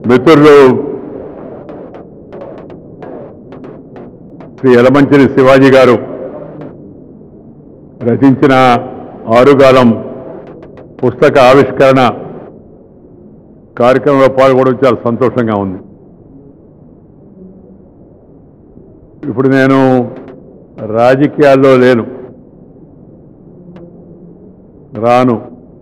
మిత్రులు శ్రీ యలమంచిలి శివాజీ గారు రచించిన ఆరుగాలం పుస్తక ఆవిష్కరణ కార్యక్రమంలో పాల్గొనడం చాలా సంతోషంగా ఉంది ఇప్పుడు నేను రాజకీయాల్లో లేను రాను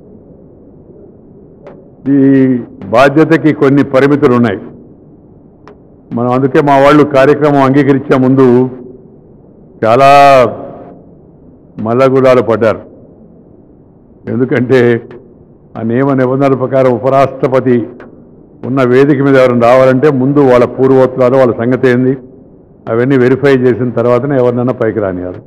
ఈ బాధ్యతకి కొన్ని పరిమితులు ఉన్నాయి మనం అందుకే మా వాళ్ళు కార్యక్రమం అంగీకరించే ముందు చాలా మల్లగుడాలు పడ్డారు ఎందుకంటే ఆ నియమ నిబంధనల ప్రకారం ఉపరాష్ట్రపతి ఉన్న వేదిక మీద ఎవరైనా రావాలంటే ముందు వాళ్ళ పూర్వోత్తరాలు వాళ్ళ సంగతి ఏంది అవన్నీ వెరిఫై చేసిన తర్వాతనే ఎవరినైనా పైకి రానియాలి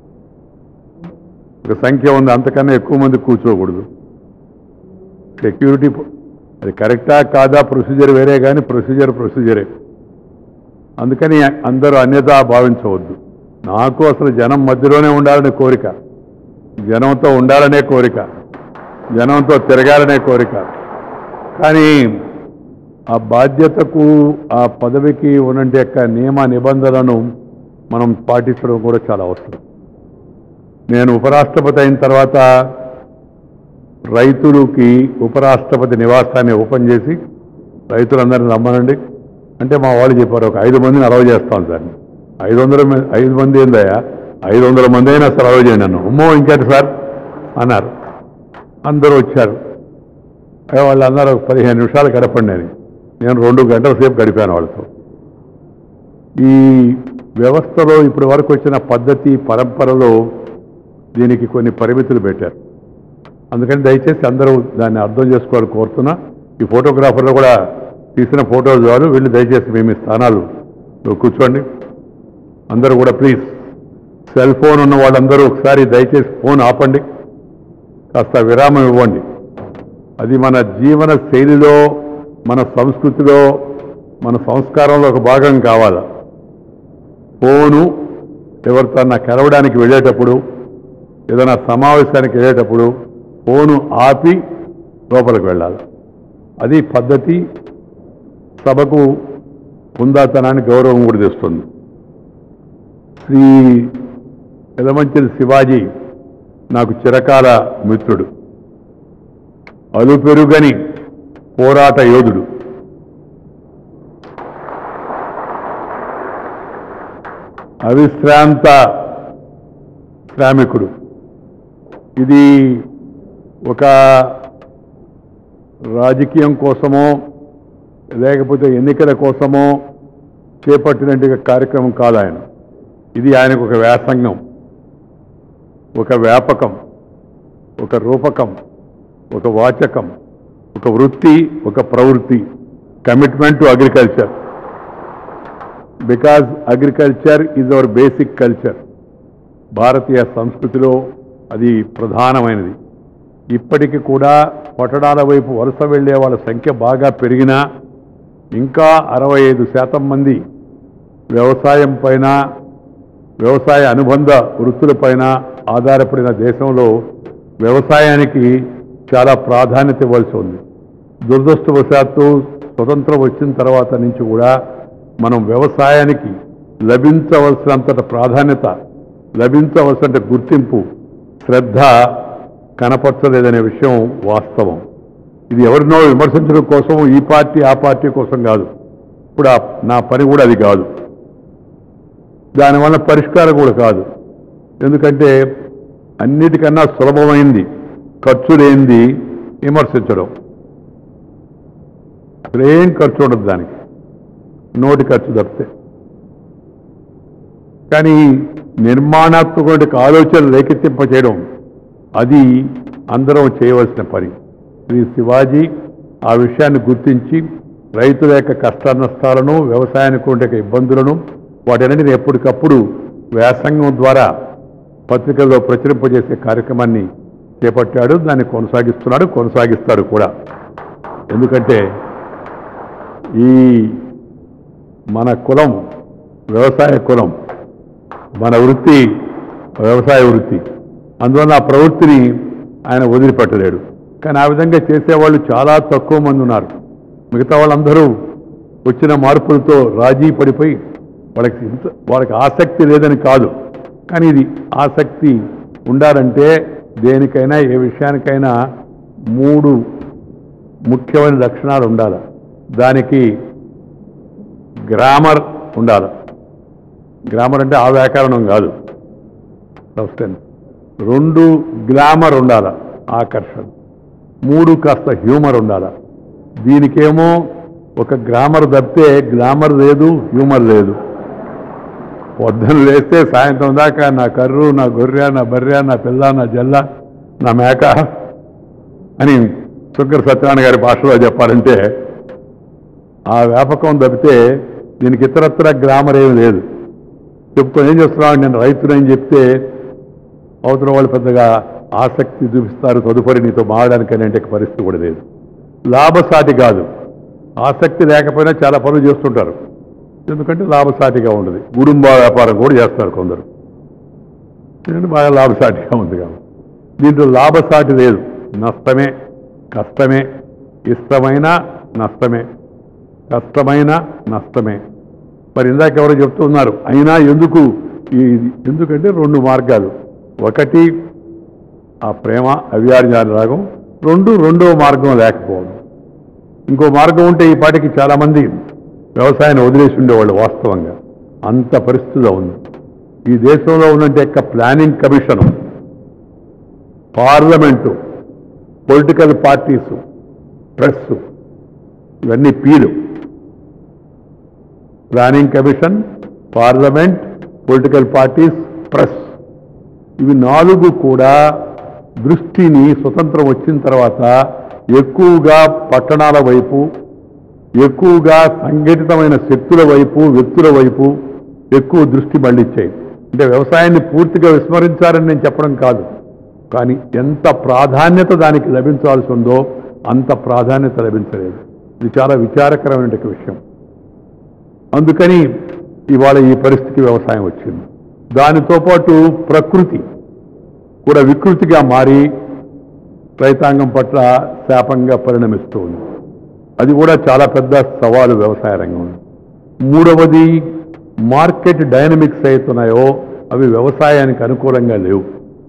ఒక సంఖ్య ఉంది అంతకన్నా ఎక్కువ మంది కూర్చోకూడదు సెక్యూరిటీ ప- అది కరెక్టా కాదా ప్రొసీజర్ వేరే కానీ ప్రొసీజర్ ప్రొసీజరే అందుకని అందరూ అన్యతా భావించవద్దు నాకు అసలు జనం మధ్యలోనే ఉండాలనే కోరిక జనంతో ఉండాలనే కోరిక జనంతో తిరగాలనే కోరిక కానీ ఆ బాధ్యతకు ఆ పదవికి ఉన్నంటి యొక్క నియమ నిబంధనలను మనం పాటించడం కూడా చాలా అవసరం నేను ఉపరాష్ట్రపతి అయిన తర్వాత రైతులకి ఉపరాష్ట్రపతి నివాసాన్ని ఓపెన్ చేసి రైతులందరినీ రమ్మనండి అంటే మా వాళ్ళు చెప్పారు ఒక ఐదు మందిని అలవ చేస్తాం సార్ ఐదు వందల మంది ఐదు మంది ఏందయ్యా ఐదు వందల మంది అయినా అసలు అలవ చేయండి నన్ను అమ్మో ఇంకేంటి సార్ అన్నారు అందరూ వచ్చారు అయ్యో వాళ్ళు అన్నారు ఒక పదిహేను నిమిషాలు గడపండి అని నేను రెండు గంటల సేపు గడిపాను వాళ్ళతో ఈ వ్యవస్థలో ఇప్పటి వరకు వచ్చిన పద్ధతి పరంపరలో దీనికి కొన్ని పరిమితులు పెట్టారు అందుకని దయచేసి అందరూ దాన్ని అర్థం చేసుకోవాలని కోరుతున్నా ఈ ఫోటోగ్రాఫర్లు కూడా తీసిన ఫోటోలు చాలు వెళ్ళి దయచేసి మేము ఈ స్థానాలు కూర్చోండి అందరూ కూడా ప్లీజ్ సెల్ ఫోన్ ఉన్న వాళ్ళందరూ ఒకసారి దయచేసి ఫోన్ ఆపండి కాస్త విరామం ఇవ్వండి అది మన జీవన శైలిలో మన సంస్కృతిలో మన సంస్కారంలో ఒక భాగం కావాలి ఫోను ఎవరితో కలవడానికి వెళ్ళేటప్పుడు ఏదైనా సమావేశానికి వెళ్ళేటప్పుడు ఫోను ఆపి లోపలికి వెళ్ళాలి అది పద్ధతి సభకు హుందాతనాన్ని గౌరవం కూడా తెస్తుంది శ్రీ ఎలమంచిలి శివాజీ నాకు చిరకాల మిత్రుడు అలుపెరుగని పోరాట యోధుడు అవిశ్రాంత శ్రామికుడు ఇది ఒక రాజకీయం కోసమో లేకపోతే ఎన్నికల కోసమో చేపట్టినట్టుగా కార్యక్రమం కాదు ఆయన ఇది ఆయనకు ఒక వ్యాసంగం ఒక వ్యాపకం ఒక రూపకం ఒక వాచకం ఒక వృత్తి ఒక ప్రవృత్తి commitment to agriculture because agriculture is our basic culture భారతీయ సంస్కృతిలో అది ప్రధానమైనది ఇప్పటికీ కూడా పట్టణాల వైపు వలస వెళ్ళే వాళ్ళ సంఖ్య బాగా పెరిగినా ఇంకా అరవై ఐదు శాతం మంది వ్యవసాయం పైన వ్యవసాయ అనుబంధ వృత్తులపైన ఆధారపడిన దేశంలో వ్యవసాయానికి చాలా ప్రాధాన్యత ఇవ్వాల్సి ఉంది దురదృష్టవశాత్తు స్వతంత్రం వచ్చిన తర్వాత నుంచి కూడా మనం వ్యవసాయానికి లభించవలసినంత ప్రాధాన్యత లభించవలసిన గుర్తింపు శ్రద్ధ కనపరచలేదనే విషయం వాస్తవం ఇది ఎవరినో విమర్శించడం కోసం ఈ పార్టీ ఆ పార్టీ కోసం కాదు ఇప్పుడు ఆ- నా పని కూడా అది కాదు దానివల్ల పరిష్కారం కూడా కాదు ఎందుకంటే అన్నిటికన్నా సులభమైంది ఖర్చు లేనిది విమర్శించడం అసలు ఏం ఖర్చు ఉండదు దానికి నోటి ఖర్చు తప్పితే కానీ నిర్మాణాత్మక ఆలోచన రేకెత్తింప చేయడం అది అందరం చేయవలసిన పని శ్రీ శివాజీ ఆ విషయాన్ని గుర్తించి రైతుల యొక్క కష్ట నష్టాలను వ్యవసాయానికి ఉండే ఇబ్బందులను వాటన్నిటిని ఎప్పటికప్పుడు వ్యాసంగం ద్వారా పత్రికల్లో ప్రచురింపజేసే కార్యక్రమాన్ని చేపట్టాడు దాన్ని కొనసాగిస్తున్నాడు కొనసాగిస్తాడు కూడా ఎందుకంటే ఈ మన కులం వ్యవసాయ కులం మన వృత్తి వ్యవసాయ వృత్తి అందువల్ల ఆ ప్రవృత్తిని ఆయన వదిలిపెట్టలేడు కానీ ఆ విధంగా చేసేవాళ్ళు చాలా తక్కువ మంది ఉన్నారు మిగతా వాళ్ళందరూ వచ్చిన మార్పులతో రాజీ పడిపోయి వాళ్ళకి ఇంత వాళ్ళకి ఆసక్తి లేదని కాదు కానీ ఇది ఆసక్తి ఉండాలంటే దేనికైనా ఏ విషయానికైనా మూడు ముఖ్యమైన లక్షణాలు ఉండాలి దానికి గ్రామర్ ఉండాలి గ్రామర్ అంటే ఆ వ్యాకరణం కాదు సబ్స్టెన్స్ రెండు గ్లామర్ ఉండాల ఆకర్షణ మూడు కాస్త హ్యూమర్ ఉండాల దీనికేమో ఒక గ్రామర్ తప్పితే గ్లామర్ లేదు హ్యూమర్ లేదు పొద్దున లేస్తే సాయంత్రం దాకా నా కర్రు నా గొర్రె నా బర్రె నా పిల్ల నా జల్ల నా మేక అని శుక్ర సత్యనారాయణ గారి భాషలో చెప్పాలంటే ఆ వ్యాపకం తప్పితే దీనికి ఇతరత్ర గ్రామర్ ఏమి లేదు చెప్పుకొని ఏం చేస్తున్నావు నేను రైతునని చెప్తే అవతల వాళ్ళు పెద్దగా ఆసక్తి చూపిస్తారు తదుపరి నీతో మారడానికి అనేటువంటి పరిస్థితి కూడా లేదు లాభసాటి కాదు ఆసక్తి లేకపోయినా చాలా పనులు చేస్తుంటారు ఎందుకంటే లాభసాటిగా ఉండదు గుడుంబ వ్యాపారం కూడా చేస్తారు కొందరు ఎందుకంటే బాగా లాభసాటిగా ఉంది కాబట్టి దీంట్లో లాభసాటి లేదు నష్టమే కష్టమే ఇష్టమైన నష్టమే కష్టమైన నష్టమే మరి ఇందాక ఎవరో చెప్తున్నారు అయినా ఎందుకు ఈ ఎందుకంటే రెండు మార్గాలు ఒకటి ఆ ప్రేమ అవ్యార్జాన రాగం రెండు రెండో మార్గం లేకపోవడం ఇంకో మార్గం ఉంటే ఈ పాటికి చాలామంది వ్యవసాయాన్ని వదిలేసి ఉండేవాళ్ళు వాస్తవంగా అంత పరిస్థితిలో ఉంది ఈ దేశంలో ఉన్నట్టు యొక్క planning commission parliament political parties press ఇవన్నీ పీలు planning commission parliament political parties press ఇవి నాలుగు కూడా దృష్టిని స్వతంత్రం వచ్చిన తర్వాత ఎక్కువగా పట్టణాల వైపు ఎక్కువగా సంఘటితమైన శక్తుల వైపు వ్యక్తుల వైపు ఎక్కువ దృష్టి మళ్ళించాయి అంటే వ్యవసాయాన్ని పూర్తిగా విస్మరించారని నేను చెప్పడం కాదు కానీ ఎంత ప్రాధాన్యత దానికి లభించాల్సి ఉందో అంత ప్రాధాన్యత లభించలేదు ఇది చాలా విచారకరమైన విషయం అందుకని ఇవాళ ఈ పరిస్థితికి వ్యవసాయం వచ్చింది దానితో పాటు ప్రకృతి కూడా వికృతిగా మారి రైతాంగం పట్ల శాపంగా పరిణమిస్తూ ఉంది అది కూడా చాలా పెద్ద సవాలు వ్యవసాయ రంగంలో మూడవది మార్కెట్ డైనమిక్స్ అవుతున్నాయో అవి వ్యవసాయానికి అనుకూలంగా లేవు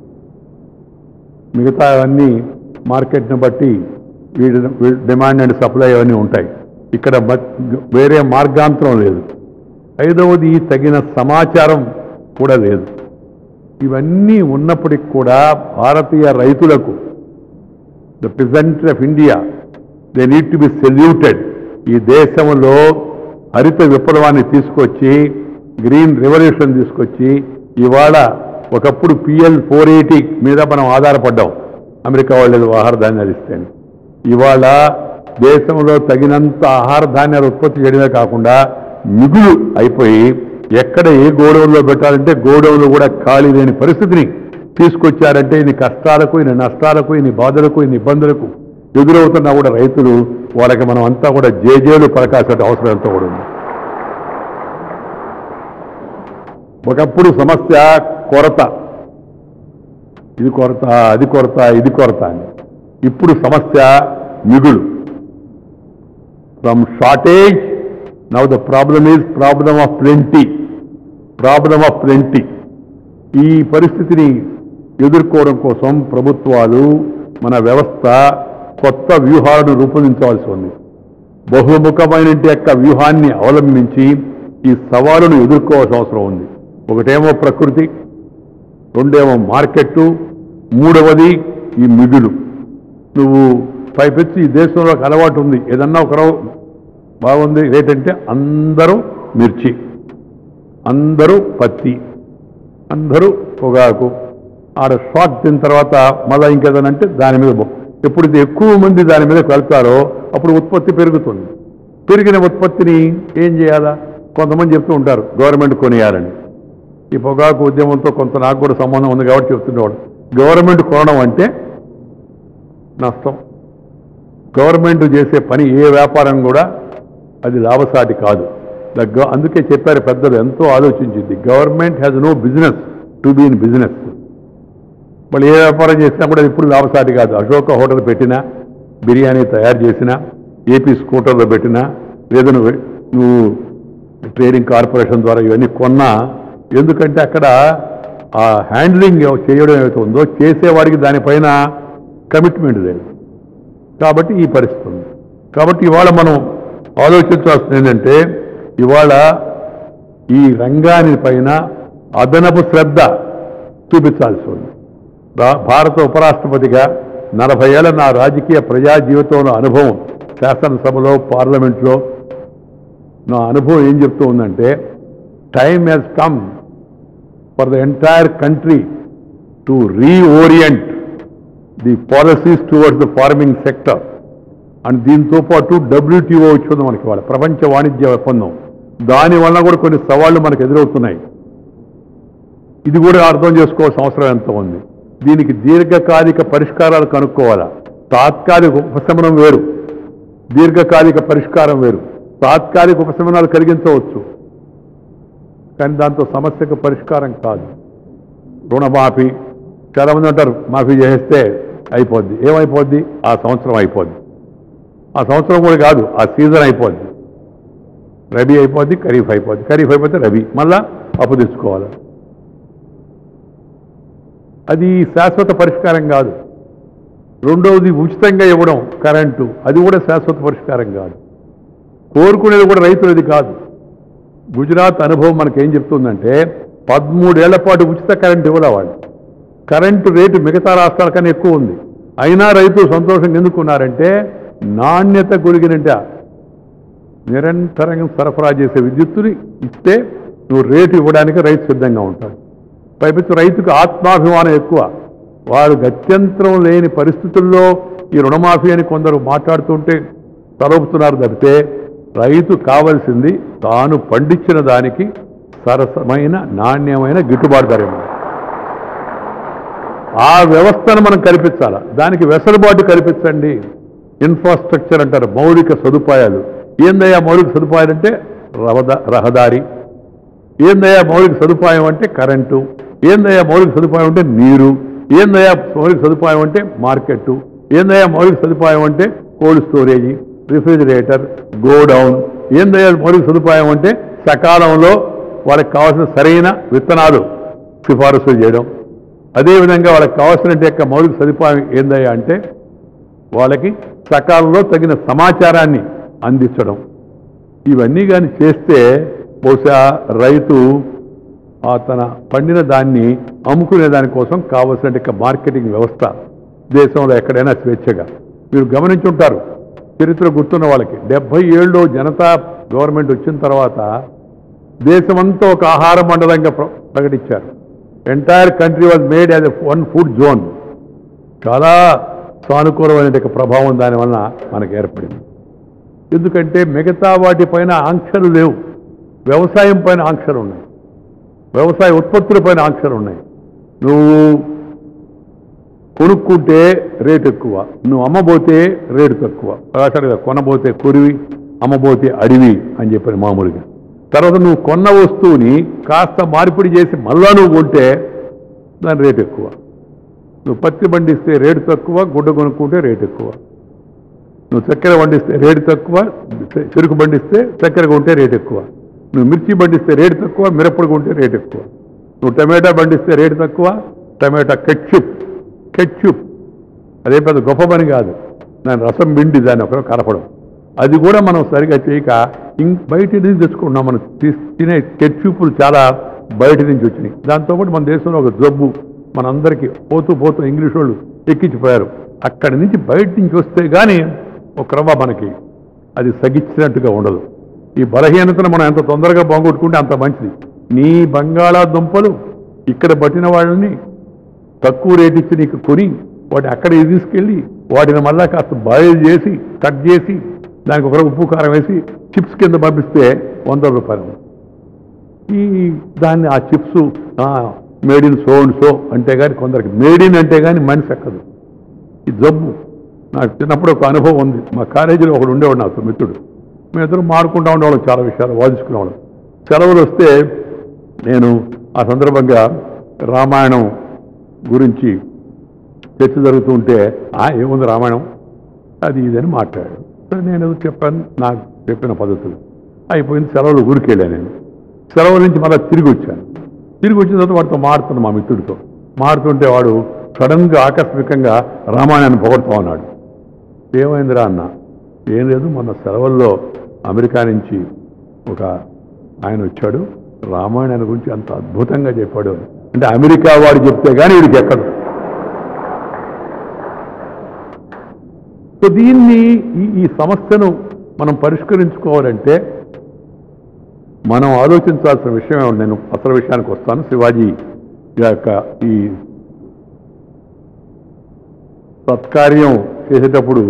మిగతా అన్నీ మార్కెట్ని బట్టి వీడి వీడి డిమాండ్ అండ్ సప్లై అవన్నీ ఉంటాయి ఇక్కడ మత్- వేరే మార్గాంతరం లేదు ఐదవది తగిన సమాచారం కూడా లేదు ఇవన్నీ ఉన్నప్పటికి కూడా భారతీయ రైతులకు the president of India they need to be saluted ఈ దేశంలో హరిత విప్లవాన్ని తీసుకొచ్చి గ్రీన్ రెవల్యూషన్ తీసుకొచ్చి ఇవాళ ఒకప్పుడు పిఎల్ ఫోర్ ఎయిటీ మీద మనం ఆధారపడ్డాం అమెరికా వాళ్ళు ఆహార ధాన్యాలు ఇస్తే ఇవాళ దేశంలో తగినంత ఆహార ధాన్యాలు ఉత్పత్తి చేయడమే కాకుండా మిగులు అయిపోయి ఎక్కడ ఏ గోడౌన్లో పెట్టాలంటే గోడౌన్లు కూడా ఖాళీ లేని పరిస్థితిని తీసుకొచ్చారంటే ఇన్ని కష్టాలకు ఇన్ని నష్టాలకు ఇన్ని బాధలకు ఇన్ని ఇబ్బందులకు ఎదురవుతున్నా కూడా రైతులు వాళ్ళకి మనం అంతా కూడా జేజేలు పలకాల్సిన అవసరం ఎంతో కూడా ఉంది ఒకప్పుడు సమస్య కొరత ఇది కొరత అది కొరత ఇది కొరత అని ఇప్పుడు సమస్య మిగులు from shortage now the problem is problem of plenty problem of plenty ఈ పరిస్థితిని ఎదుర్కోవడం కోసం ప్రభుత్వాలు మన వ్యవస్థ కొత్త వ్యూహాలను రూపొందించవలసి ఉంది బహుముఖమైన యొక్క వ్యూహాన్ని అవలంబించి ఈ సవాలును ఎదుర్కోవాల్సిన అవసరం ఉంది ఒకటేమో ప్రకృతి రెండేమో మార్కెట్టు మూడవది ఈ మిగులు నువ్వు పైపెచ్చి ఈ దేశంలో ఒక అలవాటు ఉంది ఏదన్నా ఒక రో- బాగుంది ఏంటంటే అందరూ మిర్చి అందరూ పత్తి అందరూ పొగాకు ఆడ షాక్ తిన్న తర్వాత మళ్ళీ ఇంకేదనంటే దాని మీద బొ- ఎప్పుడైతే ఎక్కువ మంది దాని మీద వెళ్తారో అప్పుడు ఉత్పత్తి పెరుగుతుంది పెరిగిన ఉత్పత్తిని ఏం చేయాలా కొంతమంది చెప్తూ ఉంటారు గవర్నమెంట్ కొనియాలని ఈ పొగాకు ఉద్యమంతో కొంత నాకు కూడా సంబంధం ఉంది కాబట్టి చెప్తుండేవాడు గవర్నమెంట్ కొనడం అంటే నష్టం గవర్నమెంట్ చేసే పని ఏ వ్యాపారం కూడా అది లాభసాటి కాదు ద గ- అందుకే చెప్పారు పెద్దలు ఎంతో ఆలోచించింది government has no business to be in business వాళ్ళు ఏ వ్యాపారం చేసినా కూడా ఇప్పుడు లాభసాటి కాదు అశోక హోటల్ పెట్టినా బిర్యానీ తయారు చేసినా ఏపీ స్కూటర్లో పెట్టినా లేదా నువ్వు నువ్వు ట్రేడింగ్ కార్పొరేషన్ ద్వారా ఇవన్నీ కొన్నా ఎందుకంటే అక్కడ ఆ హ్యాండ్లింగ్ చేయడం ఏమైతే ఉందో చేసేవాడికి దానిపైన కమిట్మెంట్ లేదు కాబట్టి ఈ పరిస్థితి ఉంది కాబట్టి ఇవాళ మనం ఆలోచించాల్సింది ఏంటంటే ఇవాళ ఈ రంగాని పైన అదనపు శ్రద్ధ చూపించాల్సి ఉంది భా- భారత ఉపరాష్ట్రపతిగా నలభై ఏళ్ళ నా రాజకీయ ప్రజా జీవితంలో అనుభవం శాసనసభలో పార్లమెంట్లో నా అనుభవం ఏం చెప్తూ ఉందంటే time has come for the entire country to reorient the policies towards the farming sector and దీంతో పాటు డబ్ల్యూటీఓ వచ్చింది మనకి వాళ్ళ ప్రపంచ వాణిజ్య ఒప్పందం దానివల్ల కూడా కొన్ని సవాళ్లు మనకు ఎదురవుతున్నాయి ఇది కూడా అర్థం చేసుకోవాల్సిన అవసరం ఎంత ఉంది దీనికి దీర్ఘకాలిక పరిష్కారాలు కనుక్కోవాలా తాత్కాలిక ఉపశమనం వేరు దీర్ఘకాలిక పరిష్కారం వేరు తాత్కాలిక ఉపశమనాలు కలిగించవచ్చు కానీ దాంతో సమస్యకు పరిష్కారం కాదు రుణమాఫీ చాలా మంది అంటారు మాఫీ చేస్తే అయిపోద్ది ఏమైపోద్ది ఆ సంవత్సరం అయిపోద్ది ఆ సంవత్సరం కూడా కాదు ఆ సీజన్ అయిపోద్ది రబీ అయిపోద్ది ఖరీఫ్ అయిపోద్ది ఖరీఫ్ అయిపోతే రబీ మళ్ళా అప్పు తెచ్చుకోవాలి అది శాశ్వత పరిష్కారం కాదు రెండవది ఉచితంగా ఇవ్వడం కరెంటు అది కూడా శాశ్వత పరిష్కారం కాదు కోరుకునేది కూడా రైతులది కాదు గుజరాత్ అనుభవం మనకేం చెప్తుందంటే పదమూడేళ్ల పాటు ఉచిత కరెంట్ ఇవ్వలే వాళ్ళు కరెంటు రేటు మిగతా రాష్ట్రాల కన్నా ఎక్కువ ఉంది అయినా రైతులు సంతోషంగా ఎందుకున్నారంటే నాణ్యత గురిగినట్ట నిరంతరంగా సరఫరా చేసే విద్యుత్తుని ఇస్తే నువ్వు రేటు ఇవ్వడానికి రైతు సిద్ధంగా ఉంటాడు పైపెచ్చు రైతుకు ఆత్మాభిమానం ఎక్కువ వాడు గత్యంతరం లేని పరిస్థితుల్లో ఈ రుణమాఫీ అని కొందరు మాట్లాడుతుంటే తలపుతున్నారు తప్పితే రైతు కావలసింది తాను పండించిన దానికి సరసమైన నాణ్యమైన గిట్టుబాటు ధర ఇవ్వాలి. ఆ వ్యవస్థను మనం కల్పించాలి దానికి వెసులుబాటు కల్పించండి ఇన్ఫ్రాస్ట్రక్చర్ అంటారు మౌలిక సదుపాయాలు ఏందయ్యా మౌలిక సదుపాయాలు అంటే రహదా రహదారి ఏందయ్యా మౌలిక సదుపాయం అంటే కరెంటు ఏందయ్యా మౌలిక సదుపాయం అంటే నీరు ఏందయ్యా మౌలిక సదుపాయం అంటే మార్కెట్ ఏందయ్యా మౌలిక సదుపాయం అంటే కోల్డ్ స్టోరేజీ రిఫ్రిజిరేటర్ గోడౌన్ ఏందయ్యా మౌలిక సదుపాయం అంటే సకాలంలో వాళ్ళకి కావాల్సిన సరైన విత్తనాలు సిఫారసు చేయడం అదేవిధంగా వాళ్ళకి కావాల్సిన యొక్క మౌలిక సదుపాయం ఏందయ్యా అంటే వాళ్ళకి సకాలంలో తగిన సమాచారాన్ని అందించడం ఇవన్నీ కానీ చేస్తే బహుశా రైతు ఆ తన పండిన దాన్ని అమ్ముకునే దానికోసం కావలసిన మార్కెటింగ్ వ్యవస్థ దేశంలో ఎక్కడైనా స్వేచ్ఛగా మీరు గమనించుంటారు చరిత్ర గుర్తున్న వాళ్ళకి డెబ్బై ఏళ్ళలో జనతా గవర్నమెంట్ వచ్చిన తర్వాత దేశమంతా ఒక ఆహార మండలంగా ప్ర- ప్రకటించారు entire country was made as a one food zone చాలా సానుకూలమైన ప్రభావం దానివల్ల మనకు ఏర్పడింది ఎందుకంటే మిగతా వాటిపైన ఆంక్షలు లేవు వ్యవసాయం పైన ఆంక్షలు ఉన్నాయి వ్యవసాయ ఉత్పత్తుల పైన ఆంక్షలు ఉన్నాయి నువ్వు కొనుక్కుంటే రేటు ఎక్కువ నువ్వు అమ్మబోతే రేటు తక్కువ అసలు కొనబోతే కురివి అమ్మబోతే అడివి అని చెప్పిన మామూలుగా తర్వాత నువ్వు కొన్న వస్తువుని కాస్త మార్పిడి చేసి మళ్ళా నువ్వు కొంటే దాని రేటు ఎక్కువ నువ్వు పత్తి పండిస్తే రేటు తక్కువ గుడ్డ కొనుక్కుంటే రేటు ఎక్కువ నువ్వు చక్కెర పండిస్తే రేటు తక్కువ చె- చెరుకు పండిస్తే చక్కెర కొంటే రేటు ఎక్కువ నువ్వు మిర్చి పండిస్తే రేటు తక్కువ మిరప్పడు కొంటే రేటు ఎక్కువ నువ్వు టమాటా పండిస్తే రేటు తక్కువ టమాటా కెచ్చుప్ కెచ్చుప్ అదే పెద్ద గొప్ప పని కాదు దాని రసం పిండి దాన్ని ఒకరు కలపడం అది కూడా మనం సరిగా చేయక ఇంక బయట నుంచి తెచ్చుకుంటున్నాం మనం తీ- తినే కెచ్చుపులు చాలా బయట నుంచి వచ్చినాయి దాంతోపాటు మన దేశంలో ఒక జబ్బు మనందరికీ పోతూ పోతూ ఇంగ్లీష్ వాళ్ళు ఎక్కించిపోయారు అక్కడి నుంచి బయట నుంచి వస్తే కానీ ఒక రవ్వ మనకి అది సగిచ్చినట్టుగా ఉండదు ఈ బలహీనతను మనం ఎంత తొందరగా బాగొట్టుకుంటే అంత మంచిది నీ బంగాళాదుంపలు ఇక్కడ పట్టిన వాళ్ళని తక్కువ రేట్ ఇచ్చి నీకు కొని వాటిని అక్కడికి తీసుకెళ్ళి వాటిని మళ్ళా కాస్త బాయిల్ చేసి కట్ చేసి దానికి ఒక ఉప్పు కారం వేసి చిప్స్ కింద పంపిస్తే వంద రూపాయలు ఈ దాన్ని ఆ chips made in so and so అంటే కానీ కొందరికి మేడ్ ఇన్ అంటే కానీ మనిషి ఎక్కదు ఈ జబ్బు నాకు చిన్నప్పుడు ఒక అనుభవం ఉంది మా కాలేజీలో ఒకడు ఉండేవాడు నాకు మిత్రుడు మేమిద్దరం మాడుకుంటా ఉండేవాళ్ళం చాలా విషయాలు వాదించుకునేవాళ్ళం సెలవులు వస్తే నేను ఆ సందర్భంగా రామాయణం గురించి చర్చ జరుగుతూ ఉంటే ఆ ఏముంది రామాయణం అది ఇదని మాట్లాడాడు సరే నేను ఏదో చెప్పాను నాకు చెప్పిన పద్ధతులు అయిపోయింది సెలవులు ఊరికి వెళ్ళాను నేను సెలవు నుంచి మళ్ళీ తిరిగి వచ్చాను తిరిగి వచ్చిన తర్వాత వాడితో మారుతున్నాను మా మిత్రుడితో మారుతుంటే వాడు సడన్గా ఆకస్మికంగా రామాయణాన్ని పొగడుతూ ఉన్నాడు ఏమైందిరా అన్న ఏం లేదు మొన్న సెలవుల్లో అమెరికా నుంచి ఒక ఆయన వచ్చాడు రామాయణాన్ని గురించి అంత అద్భుతంగా చెప్పాడు అని. అంటే అమెరికా వాడు చెప్తే కానీ వీడికి ఎక్కడు సో దీన్ని ఈ ఈ సమస్యను మనం పరిష్కరించుకోవాలంటే మనం ఆలోచించాల్సిన విషయం ఏమిటి? నేను అసలు విషయానికి వస్తాను శివాజీ యొక్క ఈ సత్కార్యం చేసేటప్పుడు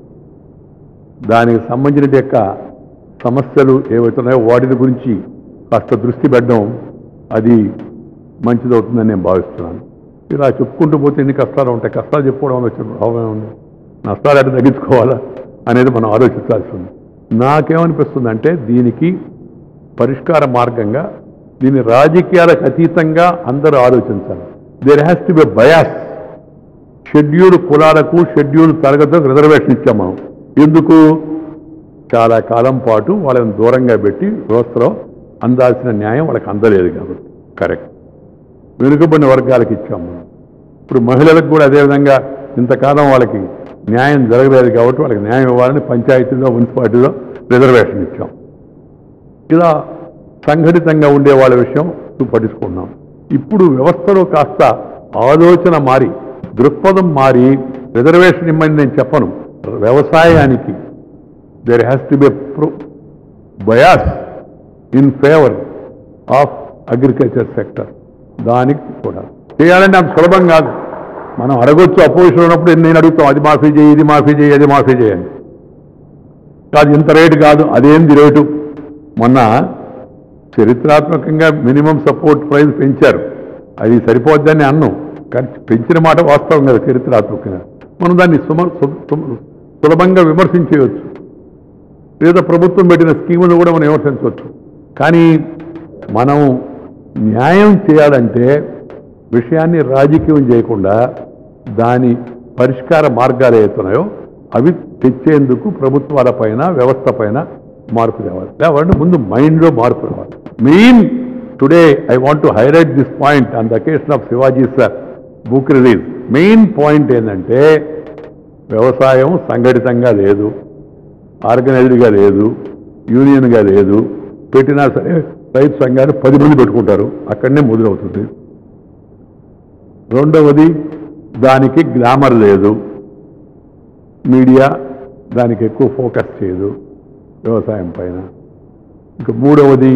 దానికి సంబంధించిన యొక్క సమస్యలు ఏవైతే ఉన్నాయో వాటి గురించి కాస్త దృష్టి పెట్టడం అది మంచిదవుతుందని నేను భావిస్తున్నాను ఇలా చెప్పుకుంటూ పోతే ఎన్ని కష్టాలు ఉంటాయి కష్టాలు చెప్పుకోవడం వల్ల వచ్చే భావం ఉంది నష్టాలు ఎట్లా తగ్గించుకోవాలా అనేది మనం ఆలోచించాల్సి ఉంది నాకేమనిపిస్తుంది అంటే దీనికి పరిష్కార మార్గంగా దీన్ని రాజకీయాలకు అతీతంగా అందరూ ఆలోచించాలి there has to be bias schedule కులాలకు షెడ్యూల్ తరగతులకు రిజర్వేషన్ ఇచ్చాం మనం ఎందుకు చాలా కాలం పాటు వాళ్ళని దూరంగా పెట్టి వ్యవస్థలో అందాల్సిన న్యాయం వాళ్ళకి అందలేదు కాబట్టి కరెక్ట్ వెనుకబడిన వర్గాలకు ఇచ్చాం మనం ఇప్పుడు మహిళలకు కూడా అదేవిధంగా ఇంతకాలం వాళ్ళకి న్యాయం జరగలేదు కాబట్టి వాళ్ళకి న్యాయం ఇవ్వాలని పంచాయతీలో మున్సిపాలిటీలో రిజర్వేషన్ ఇచ్చాం ఇలా సంఘటితంగా ఉండే వాళ్ళ విషయం పట్టించుకున్నాం ఇప్పుడు వ్యవస్థలో కాస్త ఆలోచన మారి దృక్పథం మారి రిజర్వేషన్ ఇమ్మని నేను చెప్పను వ్యవసాయానికి there has to be bias in favour of agriculture sector దానికి కూడా చేయాలంటే అంత సులభం కాదు మనం అడగొచ్చు అపోజిషన్ ఉన్నప్పుడు నేను అడుగుతాం అది మాఫీ చేయి ఇది మాఫీ చేయి అది మాఫీ చేయండి కాదు ఇంత రేటు కాదు అదేంది రేటు మొన్న చరిత్రాత్మకంగా మినిమం సపోర్ట్ ప్రైస్ పెంచారు అది సరిపోద్దని అన్నాం కానీ పెంచిన మాట వాస్తవం కదా చరిత్రాత్మకంగా మనం దాన్ని సుమ సు- సు- సులభంగా విమర్శించవచ్చు లేదా ప్రభుత్వం పెట్టిన స్కీములు కూడా మనం విమర్శించవచ్చు కానీ మనం న్యాయం చేయాలంటే విషయాన్ని రాజకీయం చేయకుండా దాని పరిష్కార మార్గాలు ఏతున్నాయో అవి తెచ్చేందుకు ప్రభుత్వాల పైన వ్యవస్థ పైన మార్పు తేవాలి లేవంటే ముందు మైండ్లో మార్పు రావాలి main today I want to highlight this point on the occasion of Shivaji sir book release main point ఏంటంటే వ్యవసాయం సంఘటితంగా లేదు ఆర్గనైజ్డ్గా లేదు యూనియన్గా లేదు పెట్టినా సరే రైతు సంఘాలు పది మంది పెట్టుకుంటారు అక్కడనే మొదలవుతుంది రెండవది దానికి గ్లామర్ లేదు మీడియా దానికి ఎక్కువ ఫోకస్ చేయదు వ్యవసాయం పైన ఇంకా మూడవది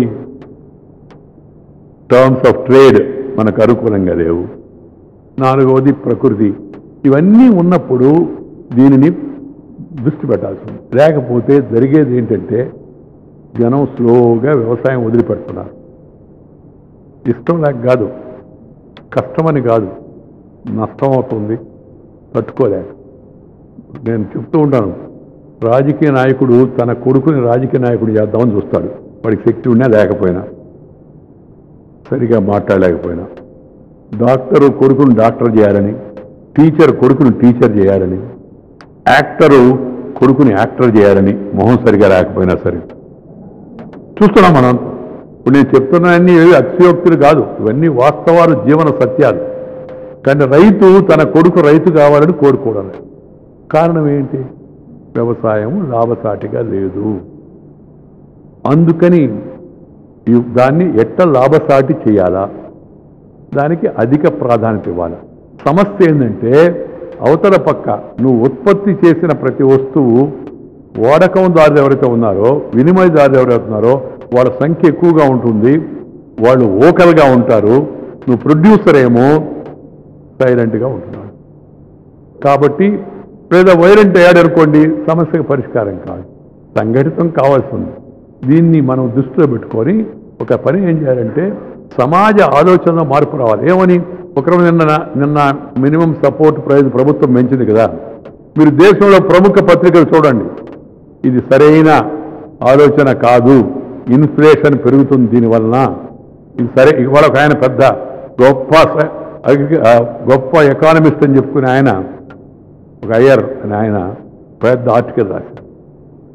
టర్మ్స్ ఆఫ్ ట్రేడ్ మనకు అనుకూలంగా లేవు నాలుగవది ప్రకృతి ఇవన్నీ ఉన్నప్పుడు దీనిని దృష్టి పెట్టాల్సి ఉంది లేకపోతే జరిగేది ఏంటంటే జనం స్లోగా వ్యవసాయం వదిలిపెడుతున్నారు ఇష్టం లేక కాదు కష్టమని కాదు నష్టం అవుతుంది తట్టుకోలేక నేను చెప్తూ ఉంటాను రాజకీయ నాయకుడు తన కొడుకుని రాజకీయ నాయకుడు చేద్దామని చూస్తాడు వాడికి శక్తి ఉన్నా లేకపోయినా సరిగా మాట్లాడలేకపోయినా డాక్టరు కొడుకును డాక్టర్ చేయాలని టీచర్ కొడుకును టీచర్ చేయాలని యాక్టరు కొడుకుని యాక్టర్ చేయాలని మొహం సరిగా లేకపోయినా సరే చూస్తున్నాం మనం ఇప్పుడు నేను చెప్తున్నానన్నీ ఏవి అతిశయోక్తులు కాదు ఇవన్నీ వాస్తవాలు జీవన సత్యాలు కానీ రైతు తన కొడుకు రైతు కావాలని కోరుకోవడం కారణం ఏంటి వ్యవసాయం లాభసాటిగా లేదు అందుకని ఈ- దాన్ని ఎట్ట లాభసాటి చేయాలా దానికి అధిక ప్రాధాన్యత ఇవ్వాలి సమస్య ఏంటంటే అవతల పక్క నువ్వు ఉత్పత్తి చేసిన ప్రతి వస్తువు వాడకందారులు ఎవరైతే ఉన్నారో వినిమయదారులు ఎవరైతే ఉన్నారో వాళ్ళ సంఖ్య ఎక్కువగా ఉంటుంది వాళ్ళు ఓకల్గా ఉంటారు నువ్వు ప్రొడ్యూసర్ ఏమో సైలెంట్గా ఉంటున్నాడు కాబట్టి లేదా వైలెంట్ అయ్యాడు అనుకోండి సమస్యకు పరిష్కారం కాదు సంఘటితం కావాల్సి ఉంది దీన్ని మనం దృష్టిలో పెట్టుకొని ఒక పని ఏం చేయాలంటే సమాజ ఆలోచనలో మార్పు రావాలి ఏమని ఒకరు నిన్న నిన్న మినిమం సపోర్ట్ ప్రైజ్ ప్రభుత్వం పెంచింది కదా మీరు దేశంలో ప్రముఖ పత్రికలు చూడండి ఇది సరైన ఆలోచన కాదు ఇన్ఫ్లేషన్ పెరుగుతుంది దీనివలన ఇది సరే ఇవాళ ఒక ఆయన పెద్ద గొప్ప స- అగ్రి- ఆ, గొప్ప ఎకానమిస్ట్ అని చెప్పుకునే ఆయన ఒక అయ్యర్ అని ఆయన పెద్ద ఆర్టికల్ రాశారు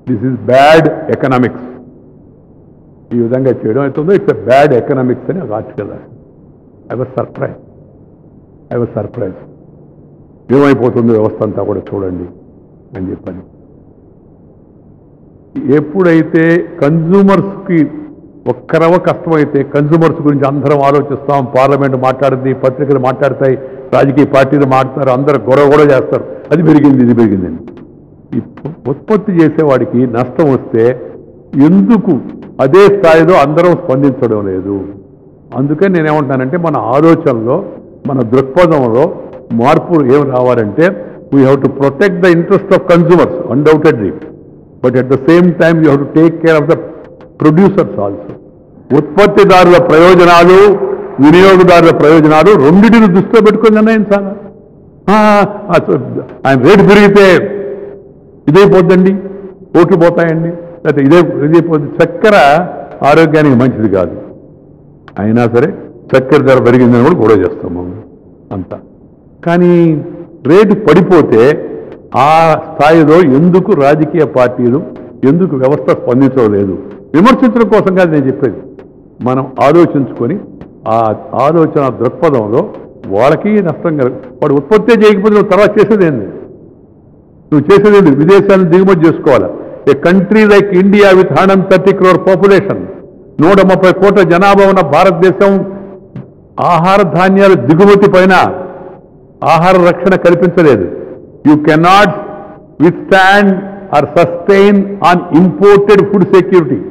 దిస్ ఇస్ బ్యాడ్ ఎకనామిక్స్ ఈ విధంగా చేయడం అవుతుందో ఇట్స్ బ్యాడ్ ఎకనామిక్స్ అని ఒక article I was surprise I was surprise ఏమైపోతుంది వ్యవస్థ అంతా కూడా చూడండి అని చెప్పని ఎప్పుడైతే కన్జ్యూమర్స్కి ఒక్కరవ కష్టమైతే కన్జ్యూమర్స్ గురించి అందరం ఆలోచిస్తాం పార్లమెంట్ మాట్లాడుతుంది పత్రికలు మాట్లాడతాయి రాజకీయ పార్టీలు మాట్లాడతారు అందరూ గొడవ కూడా చేస్తారు అది పెరిగింది ఇది పెరిగిందని ఈ పు- ఉత్పత్తి చేసేవాడికి నష్టం వస్తే ఎందుకు అదే స్థాయిలో అందరం స్పందించడం లేదు అందుకని నేనేమంటానంటే మన ఆలోచనలో మన దృక్పథంలో మార్పు ఏం రావాలంటే we have to protect the interest of consumers undoubtedly but at the same time you have to take care of the producers also ఉత్పత్తిదారుల ప్రయోజనాలు వినియోగదారుల ప్రయోజనాలు రెండింటిని దృష్టిలో పెట్టుకొని నిర్ణయించాలా ఆ, ఆ, ఆయన రేటు పెరిగితే ఇదైపోద్దండి ఓట్లు పోతాయండి లేకపోతే ఇదే ఇదైపోతుంది చక్కెర ఆరోగ్యానికి మంచిది కాదు అయినా సరే చక్కెర ధర పెరిగిందని కూడా గొడవ చేస్తాం మనం అంతా కానీ రేటు పడిపోతే ఆ స్థాయిలో ఎందుకు రాజకీయ పార్టీలు ఎందుకు వ్యవస్థ స్పందించడం లేదు విమర్శించడం కోసం కాదు నేను చెప్పేది మనం ఆలోచించుకొని ఆ ఆలోచన దృక్పథంలో వాళ్ళకి నష్టం కలుగు వాడు ఉత్పత్తి చేయకపోతే నువ్వు తర్వాత చేసేది ఏంది నువ్వు చేసేది ఏంటి? విదేశాలను దిగుమతి చేసుకోవాలా a country like India with hundred thirty crore population నూట ముప్పై కోట్ల జనాభా ఉన్న భారతదేశం ఆహార ధాన్యాల దిగుమతి పైన ఆహార రక్షణ కల్పించలేదు you cannot withstand or sustain on imported food security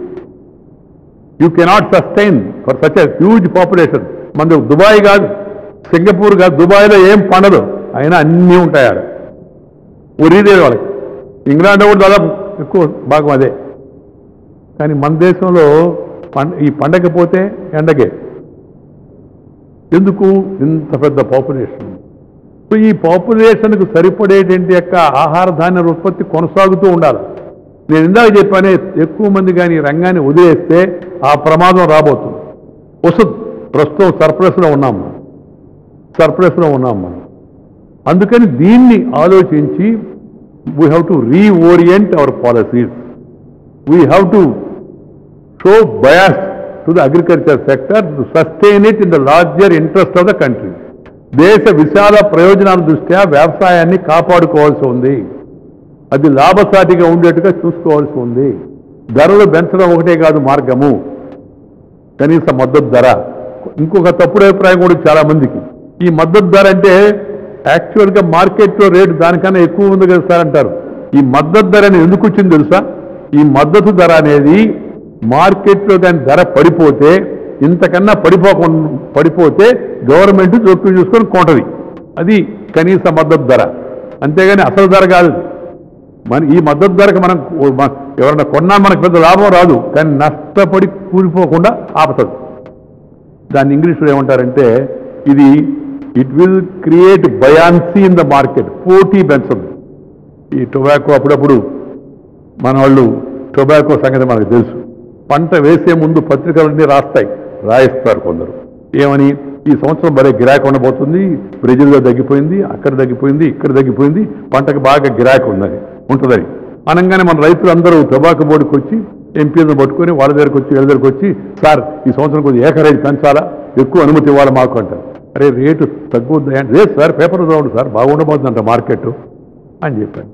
you cannot sustain for such huge population మన దుబాయ్ కాదు సింగపూర్ కాదు దుబాయ్లో ఏం పండదు అయినా అన్నీ ఉంటాయి ఆడ ఒరిదే వాళ్ళకి ఇంగ్లాండ్ కూడా దాదాపు ఎక్కువ భాగం అదే కానీ మన దేశంలో పండ ఈ పండగ పోతే ఎండగే ఎందుకు ఇంత పెద్ద పాపులేషన్ సో ఈ పాపులేషన్కు సరిపడేటువంటి యొక్క ఆహార ధాన్యాల ఉత్పత్తి కొనసాగుతూ ఉండాలి నేను ఇందాక చెప్పానే ఎక్కువ మంది కానీ ఈ రంగాన్ని వదిలేస్తే ఆ ప్రమాదం రాబోతుంది వస్తుంది ప్రస్తుతం సర్ప్లస్లో ఉన్నాం మనం సర్ప్లస్లో ఉన్నాం మనం అందుకని దీన్ని ఆలోచించి we have to reorient our policies we have to show bias to the agriculture sector to sustain it in the larger interest of the country దేశ విశాల ప్రయోజనాల దృష్ట్యా వ్యవసాయాన్ని కాపాడుకోవాల్సి ఉంది అది లాభసాటిగా ఉండేట్టుగా చూసుకోవాల్సి ఉంది ధరలు పెంచడం ఒకటే కాదు మార్గము కనీస మద్దతు ధర ఇంకొక తప్పుడు అభిప్రాయం కూడా చాలా మందికి ఈ మద్దతు ధర అంటే యాక్చువల్గా మార్కెట్లో రేటు దానికన్నా ఎక్కువ ఉంది కదా సార్ అంటారు ఈ మద్దతు ధర అనేది ఎందుకు వచ్చింది తెలుసా ఈ మద్దతు ధర అనేది మార్కెట్లో కానీ ధర పడిపోతే ఇంతకన్నా పడిపోకుండా పడిపోతే గవర్నమెంట్ జోక్యం చూసుకొని కొంటది అది కనీస మద్దతు ధర అంతేగాని అసలు ధర కాదు మన ఈ మద్దతు ధరకు మనం మ- ఎవరైనా కొన్నా మనకు పెద్ద లాభం రాదు కానీ నష్టపడి కూలిపోకుండా ఆపుతుంది దాన్ని ఇంగ్లీష్లో ఏమంటారంటే ఇది it will create buoyancy in the market పోటీ పెంచదు ఈ టొబాకో అప్పుడప్పుడు మన వాళ్ళు టొబాకో సంగతి మనకు తెలుసు పంట వేసే ముందు పత్రికలన్నీ రాస్తాయి రాయిస్తారు కొందరు ఏమని ఈ సంవత్సరం భలే గిరాకీ ఉండబోతుంది బ్రెజిల్లో తగ్గిపోయింది అక్కడ తగ్గిపోయింది ఇక్కడ తగ్గిపోయింది పంటకు బాగా గిరాకీ ఉన్నది ఉంటుందని అనగానే మన రైతులందరూ టొబాకో బోర్డుకి వచ్చి ఎంపీలను పట్టుకొని వాళ్ళ దగ్గరకు వచ్చి వీళ్ళ దగ్గరకు వచ్చి సార్ ఈ సంవత్సరం కొద్దిగా ఏకరేజ్ పెంచాలా ఎక్కువ అనుమతి ఇవ్వాలి మాకు అంటారు అరే రేటు తగ్గుద్ది అంటే లేదు సార్ పేపర్ చదవండి సార్ బాగుండబోతుందంట మార్కెట్ అని చెప్పాను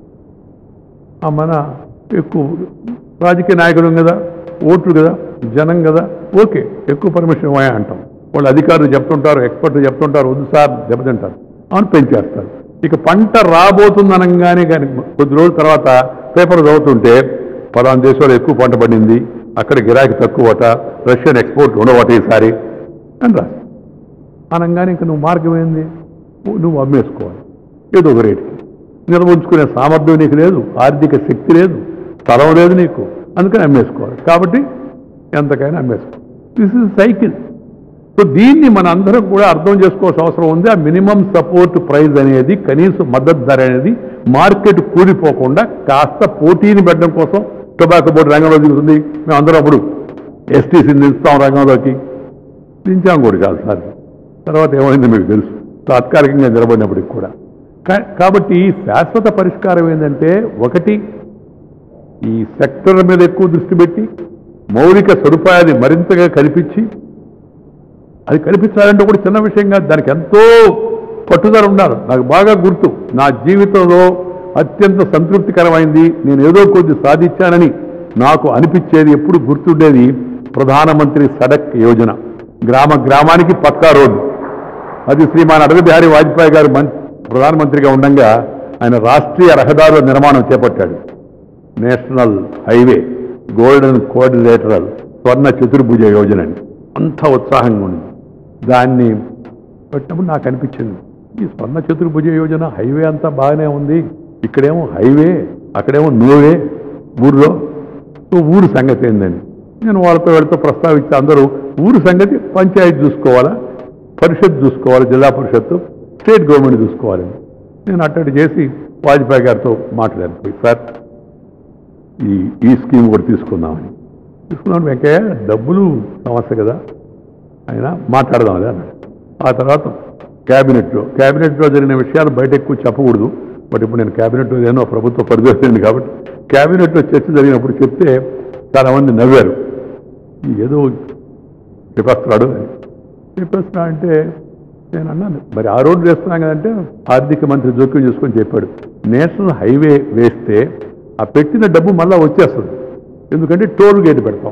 ఆ మన ఎక్కువ రాజకీయ నాయకుడు కదా ఓట్లు కదా జనం కదా ఓకే ఎక్కువ పర్మిషన్ ఇవ్వయా అంటాం వాళ్ళు అధికారులు చెప్తుంటారు ఎక్స్పర్ట్లు చెప్తుంటారు వద్దు సార్ దెబ్బతింటారు అవును పెంచేస్తారు ఇక పంట రాబోతుంది అనగానే కానీ కొద్ది రోజుల తర్వాత పేపర్ చదువుతుంటే పలానా దేశంలో ఎక్కువ పంట పడింది అక్కడ గిరాకీ తక్కువట రష్యన్ ఎక్స్పోర్ట్ ఉండవట ఈసారి అని రాసి అనగానే ఇంక నువ్వు మార్గం ఏంది నువ్వు అమ్మేసుకోవాలి ఏదో ఒక రేటుకి నిల్వ ఉంచుకునే సామర్థ్యం నీకు లేదు ఆర్థిక శక్తి లేదు స్థలం లేదు నీకు అందుకని అమ్మేసుకోవాలి కాబట్టి ఎంతకైనా అమ్మేసుకో దిస్ ఇస్ సైకిల్ సో దీన్ని మన అందరం కూడా అర్థం చేసుకోవాల్సిన అవసరం ఉంది ఆ మినిమం సపోర్ట్ ప్రైస్ అనేది కనీస మద్దతు ధర అనేది మార్కెట్ కూలిపోకుండా కాస్త పోటీని పెట్టడం కోసం టొబాకో బోర్డు రంగంలో దిగుతుంది మేము అందరం అప్పుడు ఎస్టీసీని దించుతాం రంగంలోకి దించాం కూడా కాదు సార్ తర్వాత ఏమైందో మీకు తెలుసు తాత్కాలికంగా నిలబడినప్పటికి కూడా కా- కాబట్టి శాశ్వత పరిష్కారం ఏంటంటే ఒకటి ఈ సెక్టర్ మీద ఎక్కువ దృష్టి పెట్టి మౌలిక సదుపాయాన్ని మరింతగా కల్పించి అది కల్పించాలంటే కూడా చిన్న విషయం కాదు దానికి ఎంతో పట్టుదల ఉండాలి నాకు బాగా గుర్తు నా జీవితంలో అత్యంత సంతృప్తికరమైంది నేను ఏదో కొద్ది సాధించానని నాకు అనిపించేది ఎప్పుడు గుర్తుండేది ప్రధానమంత్రి సడక్ యోజన గ్రామ గ్రామానికి పక్కా రోడ్డు అది శ్రీమాన్ అటల్ బిహారీ వాజ్పేయి గారు మం- ప్రధానమంత్రిగా ఉండగా ఆయన రాష్ట్రీయ రహదారుల నిర్మాణం చేపట్టాడు national highway golden quadrilateral Swarna Chaturbhuj Yojana అని అంత ఉత్సాహంగా ఉంది దాన్ని పెట్టినప్పుడు నాకు అనిపించింది ఈ స్వర్ణ చతుర్భుజ యోజన హైవే అంతా బాగానే ఉంది ఇక్కడేమో హైవే అక్కడేమో నోవే ఊర్లో సో ఊరు సంగతి ఏందని నేను వాళ్ళతో వీళ్ళతో ప్రస్తావించి అందరూ ఊరు సంగతి పంచాయతీ చూసుకోవాలా పరిషత్ చూసుకోవాలి జిల్లా పరిషత్తు స్టేట్ గవర్నమెంట్ చూసుకోవాలని నేను అట్టడి చేసి వాజ్పేయి గారితో మాట్లాడాను పోయి సార్ ఈ ఈ స్కీమ్ కూడా తీసుకుందామని తీసుకున్నాను వెంకయ్య డబ్బులు సమస్య కదా ఆయన మాట్లాడదాం అదే అన్నాడు ఆ తర్వాత క్యాబినెట్లో క్యాబినెట్లో జరిగిన విషయాలు బయట ఎక్కువ చెప్పకూడదు బట్ ఇప్పుడు నేను క్యాబినెట్లో ఏదో ప్రభుత్వ పరిధిలో కాబట్టి క్యాబినెట్లో చర్చ జరిగినప్పుడు చెప్తే చాలామంది నవ్వారు ఈ ఏదో చెప్పేస్తున్నాడు అని చెప్పేస్తున్నా అంటే నేను అన్నాను మరి ఆ రోడ్డు వేస్తున్నాం కదంటే ఆర్థిక మంత్రి జోక్యం చేసుకొని చెప్పాడు నేషనల్ హైవే వేస్తే ఆ పెట్టిన డబ్బు మళ్ళా వచ్చేస్తుంది ఎందుకంటే టోల్ గేట్ పెడతాం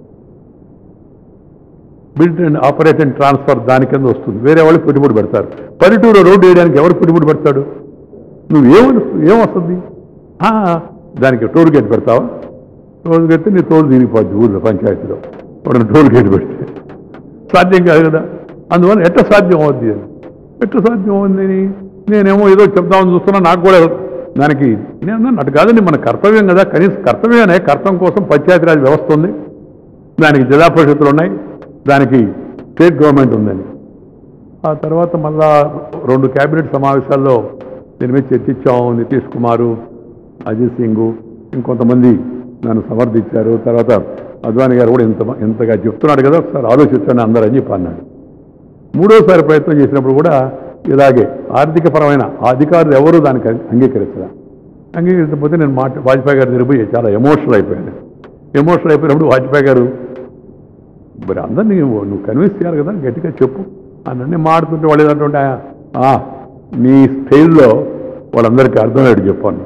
build and operate and transfer దాని కింద వస్తుంది వేరే వాళ్ళు పెట్టుబడి పెడతారు పల్లెటూరు రోడ్డు వేయడానికి ఎవరు పెట్టుబడి పెడతాడు నువ్వు ఏమని ఏమొస్తుంది ఆ, దానికి టోల్ గేట్ పెడతావా టోల్ గేట్ నీ తోలు తిరిగిపోద్ది ఊళ్ళో పంచాయతీలో వాడు టోల్ గేట్ పెడితే సాధ్యం కాదు కదా అందువల్ల ఎట్ట సాధ్యం అవుద్ది అని ఎట్ట సాధ్యం అవుద్ది నేనేమో ఏదో చెప్దామని చూస్తున్నా నాకు కూడా దానికి నేను అన్నాను, అటు కాదండి మన కర్తవ్యం కదా కనీసం కర్తవ్యమే కర్తవ్యం కోసం పంచాయతీరాజ్ వ్యవస్థ ఉంది దానికి జిల్లా పరిషత్తులు ఉన్నాయి దానికి స్టేట్ గవర్నమెంట్ ఉందని ఆ తర్వాత మళ్ళా రెండు కేబినెట్ సమావేశాల్లో దీని మీద చర్చించాం నితీష్ కుమారు అజిత్ సింగ్ ఇంకొంతమంది నన్ను సమర్థించారు తర్వాత అద్వానీ గారు కూడా ఇంత ఇంతగా చెప్తున్నాడు కదా ఒకసారి ఆలోచించండి అందరూ అని చెప్పి అన్నాడు మూడోసారి ప్రయత్నం చేసినప్పుడు కూడా ఇలాగే ఆర్థికపరమైన ఆ అధికారులు ఎవరు దానికి అంగీకరించరా అంగీకరించకపోతే నేను మాట వాజ్పేయి గారి దగ్గర పోయి చాలా ఎమోషనల్ అయిపోయాను ఎమోషనల్ అయిపోయినప్పుడు వాజ్పేయి గారు మరి అందరినీ నువ్వు కన్విన్స్ చేయాలి కదా గట్టిగా చెప్పు అన్నీ మాడుతుంటే వాళ్ళు ఏదంటుంటే "ఆ, నీ స్టైల్లో వాళ్ళందరికీ అర్థమయ్యాడు చెప్పాను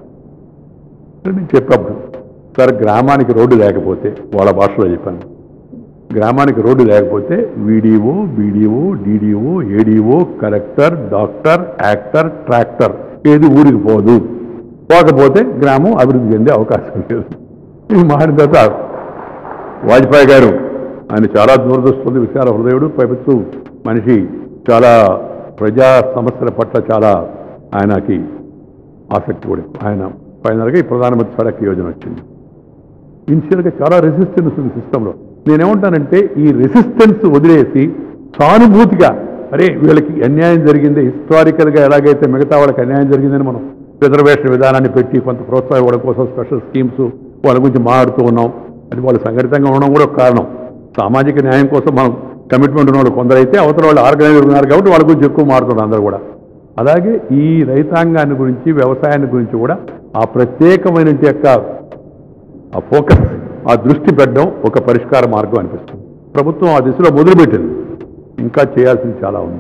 నేను చెప్పప్పుడు సార్ గ్రామానికి రోడ్డు లేకపోతే వాళ్ళ భాషలో చెప్పాను గ్రామానికి రోడ్డు లేకపోతే VDO BDO DDO ADO collector doctor actor tractor ఏది ఊరికి పోదు పోకపోతే గ్రామం అభివృద్ధి చెందే అవకాశం లేదు ఇది మారిన తర్వాత వాజ్పేయి గారు ఆయన చాలా దూరదృష్టి విశాల హృదయుడు పైపెత్తు మనిషి చాలా ప్రజా సమస్యల పట్ల చాలా ఆయనకి ఆసక్తి కూడా ఆయన ఫైనల్గా ఈ ప్రధానమంత్రి సడక్ యోజన వచ్చింది ఇనిషియల్గా చాలా రెసిస్టెన్స్ ఉంది సిస్టంలో నేనేమంటానంటే ఈ రెసిస్టెన్స్ వదిలేసి సానుభూతిగా అరే వీళ్ళకి అన్యాయం జరిగింది హిస్టారికల్గా ఎలాగైతే మిగతా వాళ్ళకి అన్యాయం జరిగిందని మనం రిజర్వేషన్ విధానాన్ని పెట్టి కొంత ప్రోత్సాహం ఇవ్వడం కోసం స్పెషల్ స్కీమ్స్ వాళ్ళ గురించి మాట్లాడుతూ ఉన్నాం అది వాళ్ళు సంఘటితంగా ఉండడం కూడా ఒక కారణం సామాజిక న్యాయం కోసం మనం కమిట్మెంట్ ఉన్న వాళ్ళు కొందరైతే అవతల వాళ్ళు ఆర్గనైజర్ ఉన్నారు కాబట్టి వాళ్ళ గురించి ఎక్కువ మారుతున్నారు అందరూ కూడా అలాగే ఈ రైతాంగాన్ని గురించి వ్యవసాయాన్ని గురించి కూడా ఆ ప్రత్యేకమైన యొక్క ఆ ఫోకస్ ఆ దృష్టి పెట్టడం ఒక పరిష్కార మార్గం అనిపిస్తుంది ప్రభుత్వం ఆ దిశలో మొదలుపెట్టింది ఇంకా చేయాల్సింది చాలా ఉంది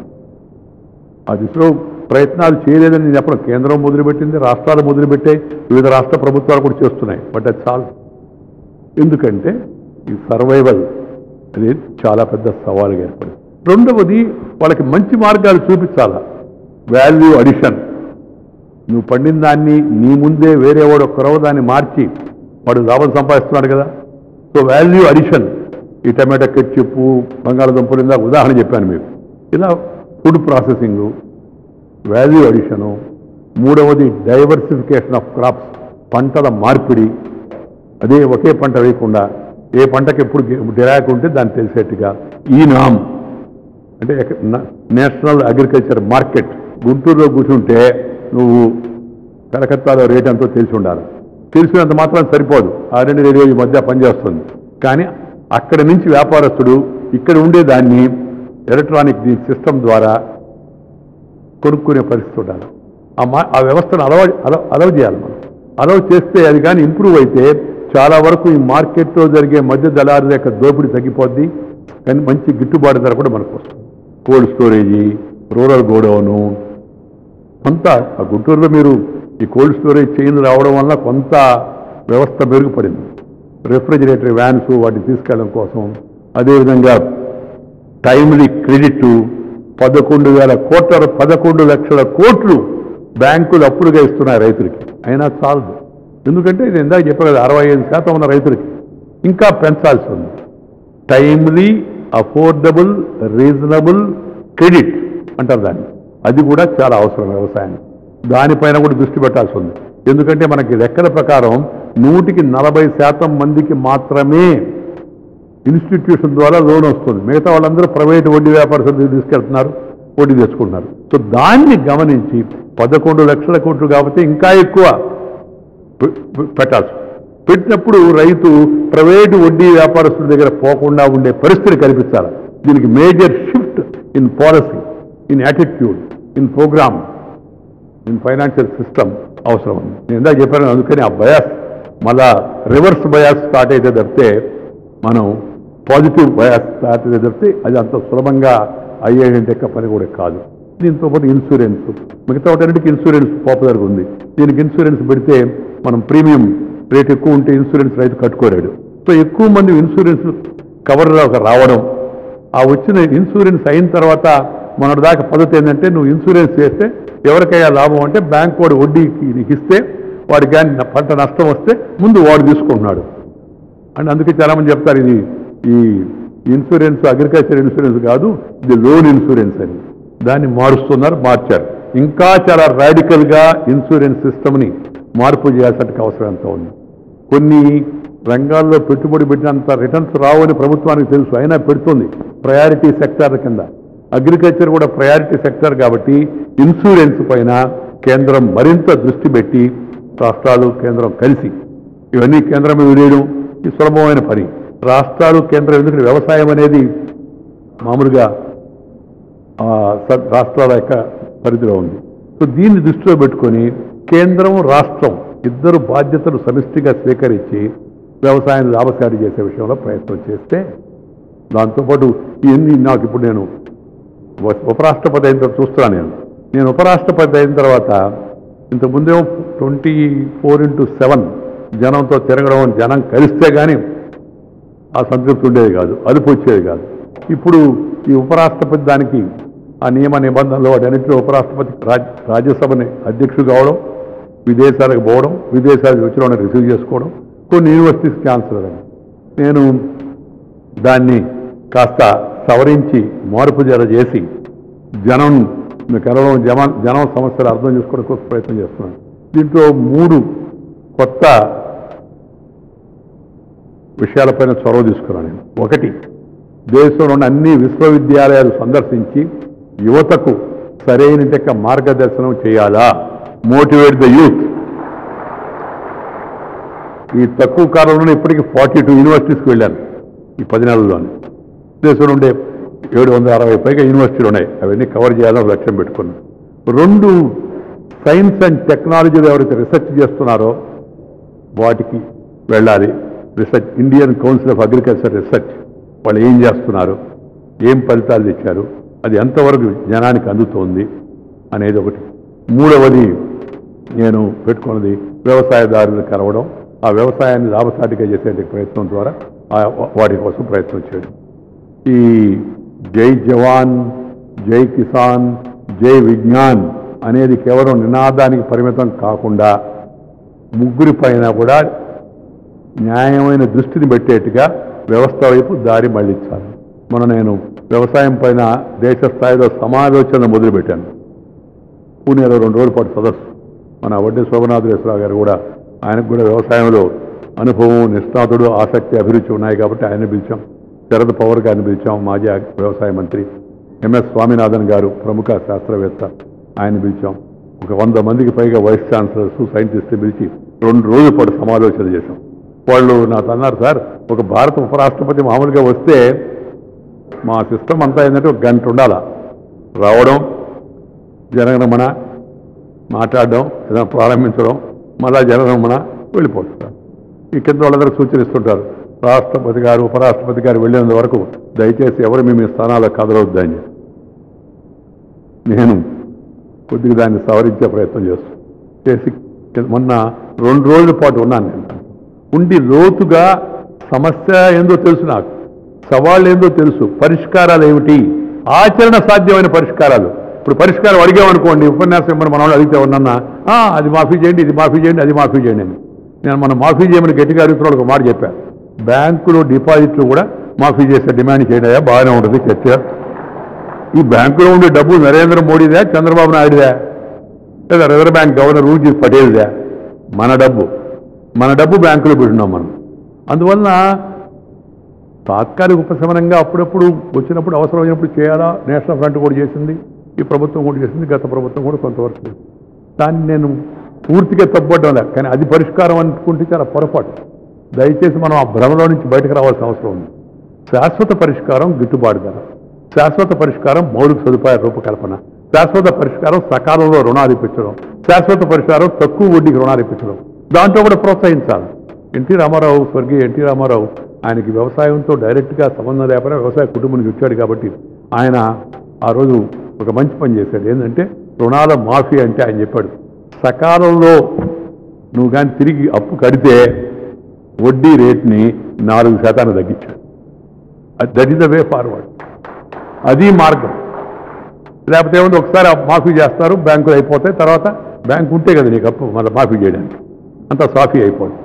ఆ దిశలో ప్రయత్నాలు చేయలేదని నేను చెప్పడం కేంద్రం మొదలుపెట్టింది రాష్ట్రాలు మొదలుపెట్టాయి వివిధ రాష్ట్ర ప్రభుత్వాలు కూడా చేస్తున్నాయి బట్ అది చాలు ఎందుకంటే ఈ సర్వైవల్ అనేది చాలా పెద్ద సవాలుగా ఏర్పడింది రెండవది వాళ్ళకి మంచి మార్గాలు చూపించాలా వాల్యూ అడిషన్ నువ్వు పండిన దాన్ని నీ ముందే వేరే వాడు కొరవ దాన్ని మార్చి వాడు లాభం సంపాదిస్తున్నాడు కదా సో వాల్యూ అడిషన్ ఈ టమాటా కెట్చిప్పు బంగాళదుంపలు ఇందాక ఉదాహరణ చెప్పాను మీకు ఇలా ఫుడ్ ప్రాసెసింగ్ వాల్యూ అడిషను మూడవది డైవర్సిఫికేషన్ ఆఫ్ క్రాప్స్ పంటల మార్పిడి అదే ఒకే పంట వేయకుండా ఏ పంటకి ఎప్పుడు గిరాకు ఉంటే దాన్ని తెలిసేట్టుగా ఈ నామ్ అంటే ఎక- న- నేషనల్ అగ్రికల్చర్ మార్కెట్ గుంటూరులో కూర్చుంటే నువ్వు కలకత్తాలో రేట్ ఎంతో తెలిసి ఉండాలి తెలిసినంత మాత్రం సరిపోదు ఆ రెండు రేడియో ఈ మధ్య పనిచేస్తుంది కానీ అక్కడి నుంచి వ్యాపారస్తుడు ఇక్కడ ఉండే దాన్ని ఎలక్ట్రానిక్ సిస్టమ్ ద్వారా కొనుక్కునే పరిస్థితి ఉండాలి ఆ మా ఆ వ్యవస్థను అలవ అలవ అలవ చేయాలి మనం అలౌ చేస్తే అది కానీ ఇంప్రూవ్ అయితే చాలా వరకు ఈ మార్కెట్లో జరిగే మధ్య దళారుల యొక్క దోపిడీ తగ్గిపోద్ది కానీ మంచి గిట్టుబాటు ధర కూడా మనకు వస్తుంది కోల్డ్ స్టోరేజీ రూరల్ గోడౌను కొంత ఆ గుంటూరులో మీరు ఈ కోల్డ్ స్టోరేజ్ చైన్ రావడం వల్ల కొంత వ్యవస్థ మెరుగుపడింది రెఫ్రిజిరేటర్ వ్యాన్స్ వాటిని తీసుకెళ్ళడం కోసం అదేవిధంగా టైమ్లీ క్రెడిట్ పదకొండు వేల కోట్ల పదకొండు లక్షల కోట్లు బ్యాంకులు అప్పులుగా ఇస్తున్నాయి రైతులకి అయినా చాలదు ఎందుకంటే నేను ఇందాక చెప్పాను కదా అరవై ఐదు శాతం ఉన్న రైతులకి ఇంకా పెంచాల్సి ఉంది టైమ్లీ అఫోర్డబుల్ రీజనబుల్ క్రెడిట్ అంటారు దాన్ని అది కూడా చాలా అవసరం వ్యవసాయానికి దానిపైన కూడా దృష్టి పెట్టాల్సి ఉంది ఎందుకంటే మనకి లెక్కల ప్రకారం నూటికి నలభై శాతం మందికి మాత్రమే ఇన్స్టిట్యూషన్ ద్వారా లోన్ వస్తుంది మిగతా వాళ్ళందరూ ప్రైవేట్ వడ్డీ వ్యాపారస్తులు తీసుకెళ్తున్నారు వడ్డీ తెచ్చుకుంటున్నారు సో దాన్ని గమనించి పదకొండు లక్షల కోట్లు కాబట్టి ఇంకా ఎక్కువ పె- పె- పెట్టాల్సి పెట్టినప్పుడు రైతు ప్రైవేటు వడ్డీ వ్యాపారస్తుల దగ్గర పోకుండా ఉండే పరిస్థితి కల్పించాలి దీనికి major shift in policy in attitude in programme in financial system అవసరం ఉంది నేను ఇందాక చెప్పాను అందుకని ఆ బయాస్ మళ్ళా రివర్స్ బయాస్ స్టార్ట్ అయితే తప్పితే మనం పాజిటివ్ బయాస్ స్టార్ట్ అయితే తప్పితే అది అంత సులభంగా అయ్యేటంటే పని కూడా కాదు దీంతో పాటు ఇన్సూరెన్స్ మిగతా వాటన్నిటికీ ఇన్సూరెన్స్ పాపులర్గా ఉంది దీనికి ఇన్సూరెన్స్ పెడితే మనం ప్రీమియం రేట్ ఎక్కువ ఉంటే ఇన్సూరెన్స్ రైతు కట్టుకోలేడు సో ఎక్కువ మంది ఇన్సూరెన్స్ కవర్లోకి రావడం ఆ వచ్చిన ఇన్సూరెన్స్ అయిన తర్వాత మొన్నటి దాకా పద్ధతి ఏంటంటే నువ్వు ఇన్సూరెన్స్ చేస్తే ఎవరికైనా లాభం అంటే బ్యాంక్ వాడు వడ్డీకి నీకు ఇస్తే వాడికి కానీ న- పంట నష్టం వస్తే ముందు వాడు తీసుకుంటున్నాడు అండ్ అందుకే చాలామంది చెప్తారు ఇది ఈ ఇన్సూరెన్స్ అగ్రికల్చర్ ఇన్సూరెన్స్ కాదు ఇది లోన్ ఇన్సూరెన్స్ అని దాన్ని మారుస్తున్నారు మార్చారు ఇంకా చాలా రాడికల్గా ఇన్సూరెన్స్ సిస్టమ్ని మార్పు చేయాల్సిన అవసరం ఎంత ఉంది కొన్ని రంగాల్లో పెట్టుబడి పెట్టినంత రిటర్న్స్ రావని ప్రభుత్వానికి తెలుసు అయినా పెడుతుంది ప్రయారిటీ సెక్టార్ కింద అగ్రికల్చర్ కూడా ప్రయారిటీ సెక్టార్ కాబట్టి ఇన్సూరెన్స్ పైన కేంద్రం మరింత దృష్టి పెట్టి రాష్ట్రాలు కేంద్రం కలిసి ఇవన్నీ కేంద్రం మీద వేయడం ఇది సులభమైన పని రాష్ట్రాలు కేంద్రం ఎందుకంటే వ్యవసాయం అనేది మామూలుగా ఆ, స- రాష్ట్రాల యొక్క పరిధిలో ఉంది సో దీన్ని దృష్టిలో పెట్టుకొని కేంద్రం రాష్ట్రం ఇద్దరు బాధ్యతలు సమిష్టిగా స్వీకరించి వ్యవసాయాన్ని లాభసాటి చేసే విషయంలో ప్రయత్నం చేస్తే దాంతోపాటు ఇవన్నీ నాకు ఇప్పుడు నేను ఉప- ఉపరాష్ట్రపతి అయిన తర్వాత చూస్తున్నాను నేను నేను ఉపరాష్ట్రపతి అయిన తర్వాత ఇంతకుముందేమో ట్వంటీ ఫోర్ ఇంటూ సెవెన్ జనంతో తిరగడం జనం కలిస్తే కానీ ఆ సంతృప్తి ఉండేది కాదు అదుపు వచ్చేది కాదు ఇప్పుడు ఈ ఉపరాష్ట్రపతి దానికి ఆ నియమ నిబంధనలు వాటన్నింటిలో ఉపరాష్ట్రపతి రాజ్ రాజ్యసభని అధ్యక్షుడు కావడం విదేశాలకు పోవడం విదేశాలకు వచ్చిన వాళ్ళని రిసీవ్ చేసుకోవడం కొన్ని యూనివర్సిటీస్ ఛాన్సలర్ అని నేను దాన్ని కాస్త సవరించి మార్పు జర చేసి జనం కేవలం జమ జనం సమస్యలు అర్థం చేసుకోవడం కోసం ప్రయత్నం చేస్తున్నాను దీంట్లో మూడు కొత్త విషయాలపైన చొరవ తీసుకున్నాను నేను ఒకటి దేశంలో ఉన్న అన్ని విశ్వవిద్యాలయాలు సందర్శించి యువతకు సరైన యొక్క మార్గదర్శనం చేయాలా మోటివేట్ ద యూత్ ఈ తక్కువ కాలంలో ఇప్పటికీ ఫార్టీ టూ యూనివర్సిటీస్కి వెళ్ళాను ఈ పది నెలల్లోనే దేశంలో ఉండే ఏడు వందల అరవై పైగా యూనివర్సిటీలు ఉన్నాయి అవన్నీ కవర్ చేయాలని ఒక లక్ష్యం పెట్టుకున్నాను రెండు సైన్స్ అండ్ టెక్నాలజీలో ఎవరైతే రీసెర్చ్ చేస్తున్నారో వాటికి వెళ్ళాలి research Indian Council of Agriculture Research వాళ్ళు ఏం చేస్తున్నారు ఏం ఫలితాలు తెచ్చారు అది ఎంతవరకు జనానికి అందుతోంది అనేది ఒకటి మూడవది నేను పెట్టుకున్నది వ్యవసాయదారులు కలవడం ఆ వ్యవసాయాన్ని లాభసాటిగా చేసే ప్రయత్నం ద్వారా ఆ వాటి కోసం ప్రయత్నం చేయడం ఈ జై జవాన్ జై కిసాన్ జై విజ్ఞాన్ అనేది కేవలం నినాదానికి పరిమితం కాకుండా ముగ్గురి పైన కూడా న్యాయమైన దృష్టిని పెట్టేట్టుగా వ్యవస్థ వైపు దారి మళ్లించాలి మన నేను వ్యవసాయం పైన దేశ స్థాయిలో సమాలోచన మొదలుపెట్టాను పూణేలో రెండు రోజుల పాటు సదస్సు మన వడ్డీ శోభనాథేశ్వరరావు గారు కూడా ఆయనకు కూడా వ్యవసాయంలో అనుభవం నిష్ణాతుడు ఆసక్తి అభిరుచి ఉన్నాయి కాబట్టి ఆయన పిలిచాం శరద్ పవర్ గారిని పిలిచాం మాజీ వ్యవసాయ మంత్రి ఎంఎస్ స్వామినాథన్ గారు ప్రముఖ శాస్త్రవేత్త ఆయన పిలిచాం ఒక వంద మందికి పైగా వైస్ ఛాన్సలర్స్ సైంటిస్టులు పిలిచి రెండు రోజుల పాటు సమాలోచన చేశాం వాళ్ళు నాకు అన్నారు సార్ ఒక భారత ఉపరాష్ట్రపతి మామూలుగా వస్తే మా సిస్టమ్ అంతా ఏంటంటే ఒక గంట ఉండాలా రావడం జనగణమన మాట్లాడడం ఏదైనా ప్రారంభించడం మళ్ళా జనరమణ వెళ్ళిపోతుంటారు ఈ కింద వాళ్ళందరూ సూచనిస్తుంటారు రాష్ట్రపతి గారు ఉపరాష్ట్రపతి గారు వెళ్ళేంత వరకు దయచేసి ఎవరు మీ మీ స్థానాల్లో కదలవద్దని నేను కొద్దిగా దాన్ని సవరించే ప్రయత్నం చేస్తూ చేసి కింద- మొన్న రెండు రోజుల పాటు ఉన్నాను నేను ఉండి లోతుగా సమస్య ఏందో తెలుసు నాకు సవాళ్ళు ఏందో తెలుసు పరిష్కారాలు ఏమిటి ఆచరణ సాధ్యమైన పరిష్కారాలు ఇప్పుడు పరిష్కారం అడిగామనుకోండి ఉపన్యాసం ఇవ్వమని మన వాళ్ళు అడిగితే ఉన్నన్నా "ఆ, అది మాఫీ చేయండి ఇది మాఫీ చేయండి అది మాఫీ చేయండి అని నేను మన మాఫీ చేయమని గట్టిగా అడుగుతున్న వాళ్ళకి ఒక మాట చెప్పాను బ్యాంకులో డిపాజిట్లు కూడా మాఫీ చేసే డిమాండ్ చేయడయా బాగానే ఉంటుంది చర్చ ఈ బ్యాంకులో ఉండే డబ్బు నరేంద్ర మోడీదా చంద్రబాబు నాయుడుదా లేదా రిజర్వ్ బ్యాంక్ గవర్నర్ ఊర్జిత్ పటేల్దా మన డబ్బు మన డబ్బు బ్యాంకులో పెట్టున్నాం మనం అందువలన తాత్కాలిక ఉపశమనంగా అప్పుడప్పుడు వచ్చినప్పుడు అవసరమైనప్పుడు చేయాలా నేషనల్ ఫ్రంట్ కూడా చేసింది ఈ ప్రభుత్వం కూడా చేసింది గత ప్రభుత్వం కూడా కొంతవరకు చేసింది. దాన్ని నేను పూర్తిగా తప్పడం లే కానీ అది పరిష్కారం అనుకుంటే చాలా పొరపాటు దయచేసి మనం ఆ భ్రమలో నుంచి బయటకు రావాల్సిన అవసరం ఉంది శాశ్వత పరిష్కారం గిట్టుబాటు ధర శాశ్వత పరిష్కారం మౌలిక సదుపాయాల రూపకల్పన శాశ్వత పరిష్కారం సకాలంలో రుణాలు ఇప్పించడం శాశ్వత పరిష్కారం తక్కువ వడ్డీకి రుణాలు ఇప్పించడం దాంట్లో కూడా ప్రోత్సహించాలి ఎన్టీ రామారావు స్వర్గీయ ఎన్టీ రామారావు ఆయనకి వ్యవసాయంతో డైరెక్ట్గా సంబంధం లేకపోయినా వ్యవసాయ కుటుంబం నుంచి వచ్చాడు కాబట్టి ఆయన ఆ రోజు ఒక మంచి పని చేశాడు ఏంటంటే రుణాల మాఫీ అంటే ఆయన చెప్పాడు సకాలంలో నువ్వు కానీ తిరిగి అప్పు కడితే వడ్డీ రేట్ని నాలుగు శాతాన్ని తగ్గించాడు that is the way forward అది మార్గం లేకపోతే ఏముంది ఒకసారి ఆ మాఫీ చేస్తారు బ్యాంకులు అయిపోతాయి తర్వాత బ్యాంకు ఉంటే కదా నీకు అప్పు మళ్ళీ మాఫీ చేయడానికి అంతా సాఫీ అయిపోతుంది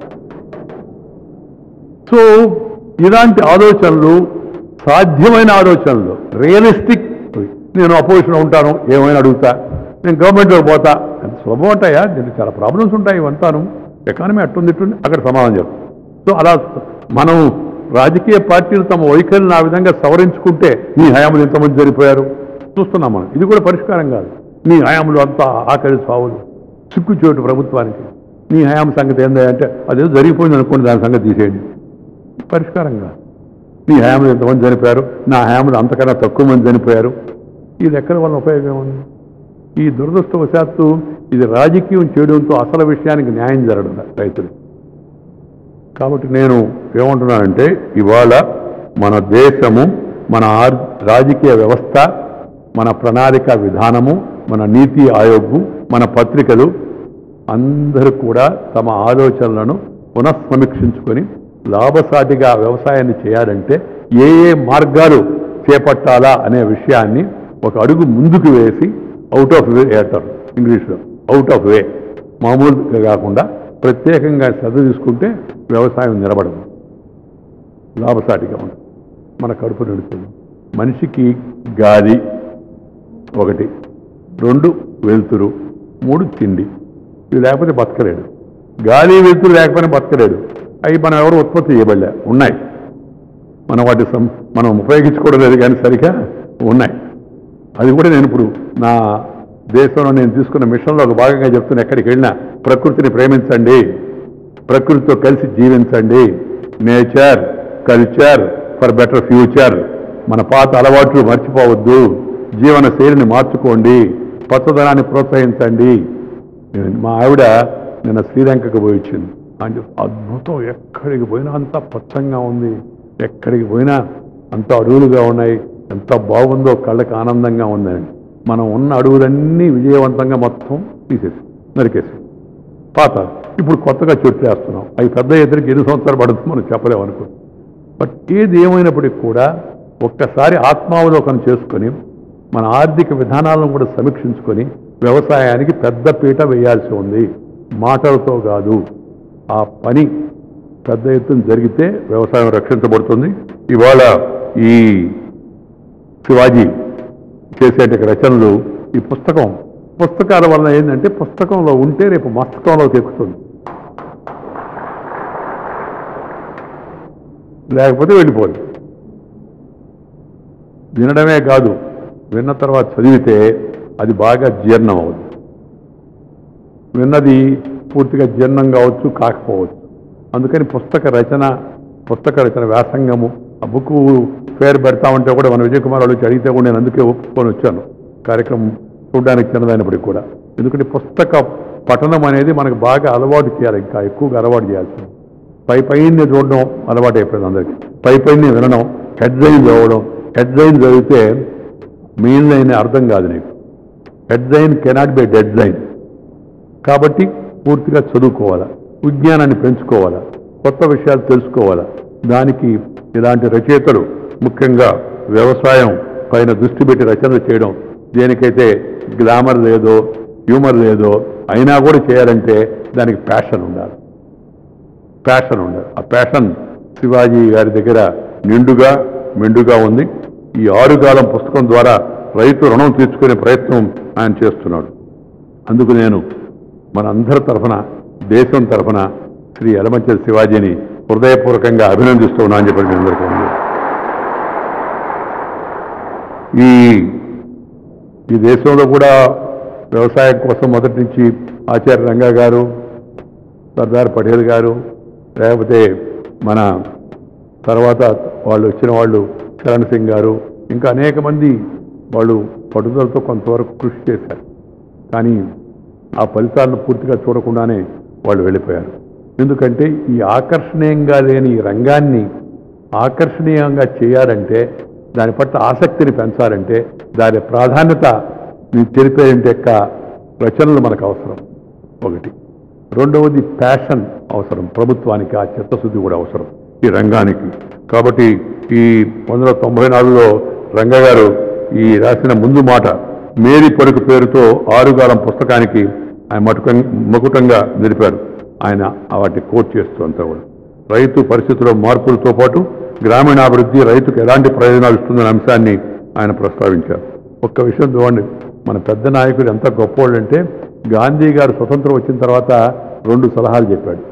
సో ఇలాంటి ఆలోచనలు సాధ్యమైన ఆలోచనలు రియలిస్టిక్ నేను అపోజిషన్ ఉంటాను ఏమైనా అడుగుతా నేను గవర్నమెంట్లో పోతా ఎంత సులభం ఉంటాయా దీనికి చాలా ప్రాబ్లమ్స్ ఉంటాయి ఇవంతాను ఎకానమీ అట్టుంది ఇట్టుంది అక్కడ సమాధానం చెప్తాం సో అలా మనం రాజకీయ పార్టీలు తమ వైఖరిని ఆ విధంగా సవరించుకుంటే నీ హయాములు ఎంతమంది జరిగిపోయారు చూస్తున్నాం మనం ఇది కూడా పరిష్కారం కాదు నీ హయాములు అంతా ఆకలి సావులు సిక్కుచోటు ప్రభుత్వానికి నీ హయాం సంగతి ఏందా అంటే అదేదో జరిగిపోయింది అనుకోండి దాని సంగతి తీసేయండి పరిష్కారం కాదు నీ హయాంలో ఎంతమంది చనిపోయారు నా హయాంలో అంతకన్నా తక్కువ మంది చనిపోయారు ఈ లెక్కల వల్ల ఉపయోగం ఉంది ఈ దురదృష్టవశాత్తు ఇది రాజకీయం చేయడంతో అసలు విషయానికి న్యాయం జరగడం లేదు రైతులు కాబట్టి నేను ఏమంటున్నానంటే ఇవాళ మన దేశము మన ఆర్- రాజకీయ వ్యవస్థ మన ప్రణాళిక విధానము మన నీతి ఆయోగ్ మన పత్రికలు అందరూ కూడా తమ ఆలోచనలను పునఃసమీక్షించుకొని లాభసాటిగా వ్యవసాయాన్ని చేయాలంటే ఏ ఏ మార్గాలు చేపట్టాలా అనే విషయాన్ని ఒక అడుగు ముందుకు వేసి అవుట్ ఆఫ్ వే అంటారు ఇంగ్లీష్లో అవుట్ ఆఫ్ వే మామూలుగా కాకుండా ప్రత్యేకంగా శ్రద్ధ తీసుకుంటే వ్యవసాయం నిలబడదు లాభసాటిగా ఉంటుంది మన కడుపు నిడుతుంది మనిషికి గాలి ఒకటి రెండు వెలుతురు మూడు తిండి ఇవి లేకపోతే బతకలేడు గాలి వెలుతురు లేకపోయినా బతకలేడు అవి మనం ఎవరు ఉత్పత్తి చేయబడలే ఉన్నాయి మనం వాటి సం- మనం ఉపయోగించుకోవడం లేదు కానీ సరిగా ఉన్నాయి అది కూడా నేను ఇప్పుడు నా దేశంలో నేను తీసుకున్న మిషన్లో ఒక భాగంగా చెప్తున్నా ఎక్కడికి వెళ్ళినా ప్రకృతిని ప్రేమించండి ప్రకృతితో కలిసి జీవించండి nature culture for better future మన పాత అలవాట్లు మర్చిపోవద్దు జీవన శైలిని మార్చుకోండి పచ్చదనాన్ని ప్రోత్సహించండి మా ఆవిడ నిన్న శ్రీలంకకు పోయి వచ్చింది అంటే అద్భుతం ఎక్కడికి పోయినా అంత పచ్చంగా ఉంది ఎక్కడికి పోయినా అంత అడవులుగా ఉన్నాయి ఎంత బాగుందో కళ్ళకి ఆనందంగా ఉందని మనం ఉన్న అడవులన్నీ విజయవంతంగా మొత్తం తీసేసి నరికేసి పాత ఇప్పుడు కొత్తగా చెట్లు వేస్తున్నాం అవి పెద్ద ఎదురుకి ఎన్ని సంవత్సరాలు పడుతుందో మనం చెప్పలేము అనుకో బట్ ఏది ఏమైనప్పటికీ కూడా ఒక్కసారి ఆత్మావలోకనం చేసుకొని మన ఆర్థిక విధానాలను కూడా సమీక్షించుకొని వ్యవసాయానికి పెద్ద పీట వేయాల్సి ఉంది మాటలతో కాదు ఆ పని పెద్ద ఎత్తున జరిగితే వ్యవసాయం రక్షించబడుతుంది ఇవాళ ఈ శివాజీ చేసేట రచనలు ఈ పుస్తకం పుస్తకాల వల్ల ఏంటంటే పుస్తకంలో ఉంటే రేపు మస్తకంలోకి ఎక్కుతుంది లేకపోతే వెళ్ళిపోదు వినడమే కాదు విన్న తర్వాత చదివితే అది బాగా జీర్ణం అవుతుంది విన్నది పూర్తిగా జీర్ణం కావచ్చు కాకపోవచ్చు అందుకని పుస్తక రచన పుస్తక రచన వ్యాసంగము ఆ బుక్ పేరు పెడతామంటే కూడా మన విజయ్ కుమార్ వాళ్ళు వచ్చి అడిగితే కూడా నేను అందుకే ఒప్పుకొని వచ్చాను కార్యక్రమం చూడడానికి చిన్నదైనప్పటికీ కూడా ఎందుకంటే పుస్తక పఠనం అనేది మనకు బాగా అలవాటు చేయాలి ఇంకా ఎక్కువగా అలవాటు చేయాల్సింది పై పైన చూడడం అలవాటు అయిపోయింది అందరికీ పై పైన వినడం హెడ్లైన్ చదవడం హెడ్లైన్ చదివితే మెయిన్ లైన్ అర్థం కాదు నీకు headline cannot be deadline కాబట్టి పూర్తిగా చదువుకోవాలా విజ్ఞానాన్ని పెంచుకోవాలా కొత్త విషయాలు తెలుసుకోవాలా దానికి ఇలాంటి రచయితలు ముఖ్యంగా వ్యవసాయం పైన దృష్టి పెట్టి రచనలు చేయడం దేనికైతే గ్లామర్ లేదో హ్యూమర్ లేదో అయినా కూడా చేయాలంటే దానికి ప్యాషన్ ఉండాలి ప్యాషన్ ఉండాలి ఆ ప్యాషన్ శివాజీ గారి దగ్గర నిండుగా మెండుగా ఉంది ఈ ఆరుగాలం పుస్తకం ద్వారా రైతు రుణం తీర్చుకునే ప్రయత్నం ఆయన చేస్తున్నాడు అందుకు నేను మన అందరి తరఫున దేశం తరఫున శ్రీ ఎలమంచల శివాజీని హృదయపూర్వకంగా అభినందిస్తూ ఉన్నా అని చెప్పి మీ అందరికీ ఉంది. ఈ ఈ దేశంలో కూడా వ్యవసాయం కోసం మొదటి నుంచి ఆచార్య రంగా గారు సర్దార్ పటేల్ గారు లేకపోతే మన తర్వాత వాళ్ళు వచ్చిన వాళ్ళు చరణ్ సింగ్ గారు ఇంకా అనేక మంది వాళ్ళు పట్టుదలతో కొంతవరకు కృషి చేశారు కానీ ఆ ఫలితాలను పూర్తిగా చూడకుండానే వాళ్ళు వెళ్ళిపోయారు ఎందుకంటే ఈ ఆకర్షణీయంగా లేని ఈ రంగాన్ని ఆకర్షణీయంగా చేయాలంటే దాని పట్ల ఆసక్తిని పెంచాలంటే దాని ప్రాధాన్యత తెలిపేంటి యొక్క రచనలు మనకు అవసరం ఒకటి రెండవది ప్యాషన్ అవసరం ప్రభుత్వానికి ఆ చిత్తశుద్ధి కూడా అవసరం ఈ రంగానికి కాబట్టి ఈ వందల తొంభై నాలుగులో రంగ గారు ఈ రాసిన ముందు మాట మేరీ పరుకు పేరుతో ఆరుగాలం పుస్తకానికి ఆయన మటుక మకుటంగా నిలిపారు ఆయన వాటిని కోట్ చేస్తూ అంతా కూడా రైతు పరిస్థితుల్లో మార్పులతో పాటు గ్రామీణాభివృద్ధి రైతుకు ఎలాంటి ప్రయోజనాలు ఇస్తుందనే అంశాన్ని ఆయన ప్రస్తావించారు ఒక్క విషయం చూడండి మన పెద్ద నాయకుడు ఎంత గొప్పవాళ్ళు అంటే గాంధీ గారు స్వతంత్రం వచ్చిన తర్వాత రెండు సలహాలు చెప్పాడు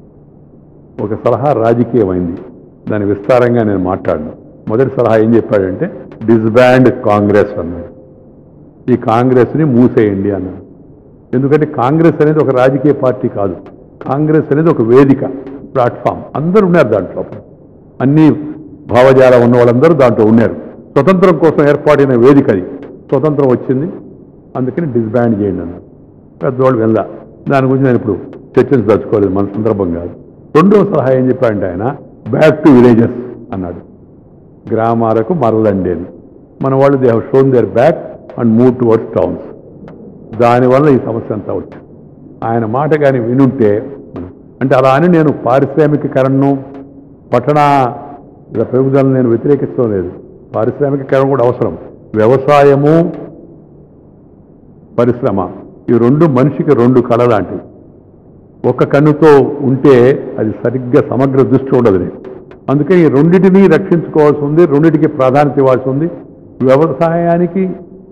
ఒక సలహా రాజకీయమైంది దాని విస్తారంగా నేను మాట్లాడను మొదటి సలహా ఏం చెప్పాడంటే డిస్బ్యాండ్ కాంగ్రెస్ అన్నాడు ఈ కాంగ్రెస్ని మూసేయండి అన్నాడు ఎందుకంటే కాంగ్రెస్ అనేది ఒక రాజకీయ పార్టీ కాదు కాంగ్రెస్ అనేది ఒక వేదిక ప్లాట్ఫామ్ అందరూ ఉన్నారు దాంట్లో అన్ని భావజాలం ఉన్న వాళ్ళందరూ దాంట్లో ఉన్నారు స్వతంత్రం కోసం ఏర్పాటైన వేదిక అది స్వతంత్రం వచ్చింది అందుకని డిస్బ్యాండ్ చేయండి అన్నారు పెద్దవాళ్ళు వెళ్ళా దాని గురించి నేను ఇప్పుడు చర్చించదలుచుకోలేదు మన సందర్భం కాదు రెండవ సలహా ఏం చెప్పాడంటే ఆయన బ్యాక్ టు విలేజెస్ అన్నాడు గ్రామాలకు మరలండి అని మన వాళ్ళు they have shown their back and move towards towns దానివల్ల ఈ సమస్య అంతా వచ్చింది ఆయన మాట కానీ వినుంటే అంటే అలా అని నేను పారిశ్రామికీకరణను పట్టణ ఇలా పెరుగుదలను నేను వ్యతిరేకించడం లేదు పారిశ్రామికీకరణ కూడా అవసరం వ్యవసాయము పరిశ్రమ ఈ రెండు మనిషికి రెండు కళ లాంటివి ఒక కన్నుతో ఉంటే అది సరిగ్గా సమగ్ర దృష్టి ఉండదు నీకు అందుకే ఈ రెండింటినీ రక్షించుకోవాల్సి ఉంది రెండింటికి ప్రాధాన్యత ఇవ్వాల్సి ఉంది వ్యవసాయానికి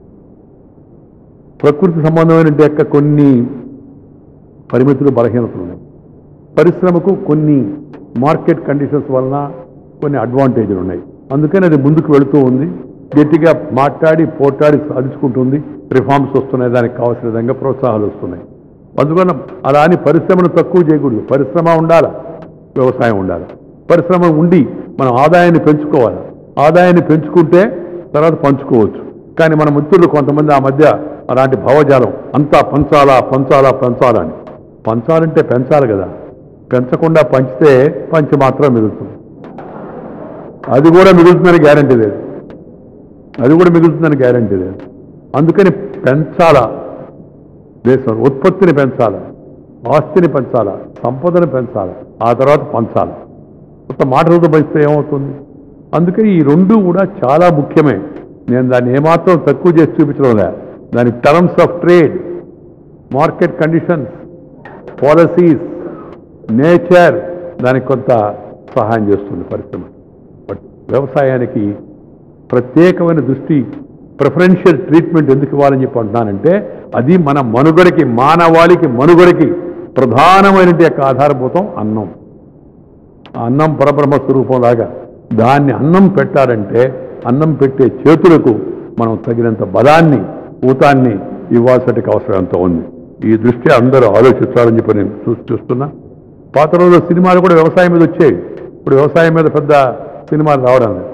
ప్రకృతి సంబంధమైన యొక్క కొన్ని పరిమితులు బలహీనతలు ఉన్నాయి పరిశ్రమకు కొన్ని మార్కెట్ కండిషన్స్ వలన కొన్ని అడ్వాంటేజ్లు ఉన్నాయి అందుకని అది ముందుకు వెళుతూ ఉంది గట్టిగా మాట్లాడి పోట్లాడి సాధించుకుంటుంది రిఫార్మ్స్ వస్తున్నాయి దానికి కావాల్సిన విధంగా ప్రోత్సాహాలు వస్తున్నాయి అందువల్ల అలా అని పరిశ్రమను తక్కువ చేయకూడదు పరిశ్రమ ఉండాలి వ్యవసాయం ఉండాలి పరిశ్రమ ఉండి మనం ఆదాయాన్ని పెంచుకోవాలి ఆదాయాన్ని పెంచుకుంటే తర్వాత పంచుకోవచ్చు కానీ మన మిత్రులు కొంతమంది ఆ మధ్య అలాంటి భావజాలం అంతా పంచాలా పంచాలా పంచాలా అని పంచాలంటే పెంచాలి కదా పెంచకుండా పంచితే పంచి మాత్రం మిగులుతుంది అది కూడా మిగులుతుందని గ్యారంటీ లేదు అది కూడా మిగులుతుందని గ్యారంటీ లేదు అందుకని పెంచాలా దేశం ఉత్పత్తిని పెంచాలి ఆస్తిని పెంచాలా సంపదను పెంచాలి ఆ తర్వాత పంచాలి కొత్త మాటలతో పెంచితే ఏమవుతుంది అందుకని ఈ రెండు కూడా చాలా ముఖ్యమే నేను దాన్ని ఏమాత్రం తక్కువ చేసి చూపించడం లే దాని terms of trade market conditions policies nature దానికి కొంత సహాయం చేస్తుంది పరిశ్రమ బట్ వ్యవసాయానికి ప్రత్యేకమైన దృష్టి ప్రిఫరెన్షియల్ ట్రీట్మెంట్ ఎందుకు ఇవ్వాలని చెప్పి అంటున్నానంటే అది మన మనుగడకి మానవాళికి మనుగడకి ప్రధానమైన యొక్క ఆధారభూతం అన్నం ఆ అన్నం పరబ్రహ్మ స్వరూపం లాగా దాన్ని అన్నం పెట్టాలంటే అన్నం పెట్టే చేతులకు మనం తగినంత బలాన్ని ఊతాన్ని ఇవ్వాల్సిన అవసరం ఎంతో ఉంది ఈ దృష్టి అందరూ ఆలోచించాలని చెప్పి నేను చూ చూస్తున్నా పాత రోజుల్లో సినిమాలు కూడా వ్యవసాయం మీద వచ్చాయి ఇప్పుడు వ్యవసాయం మీద పెద్ద సినిమాలు రావడం లేదు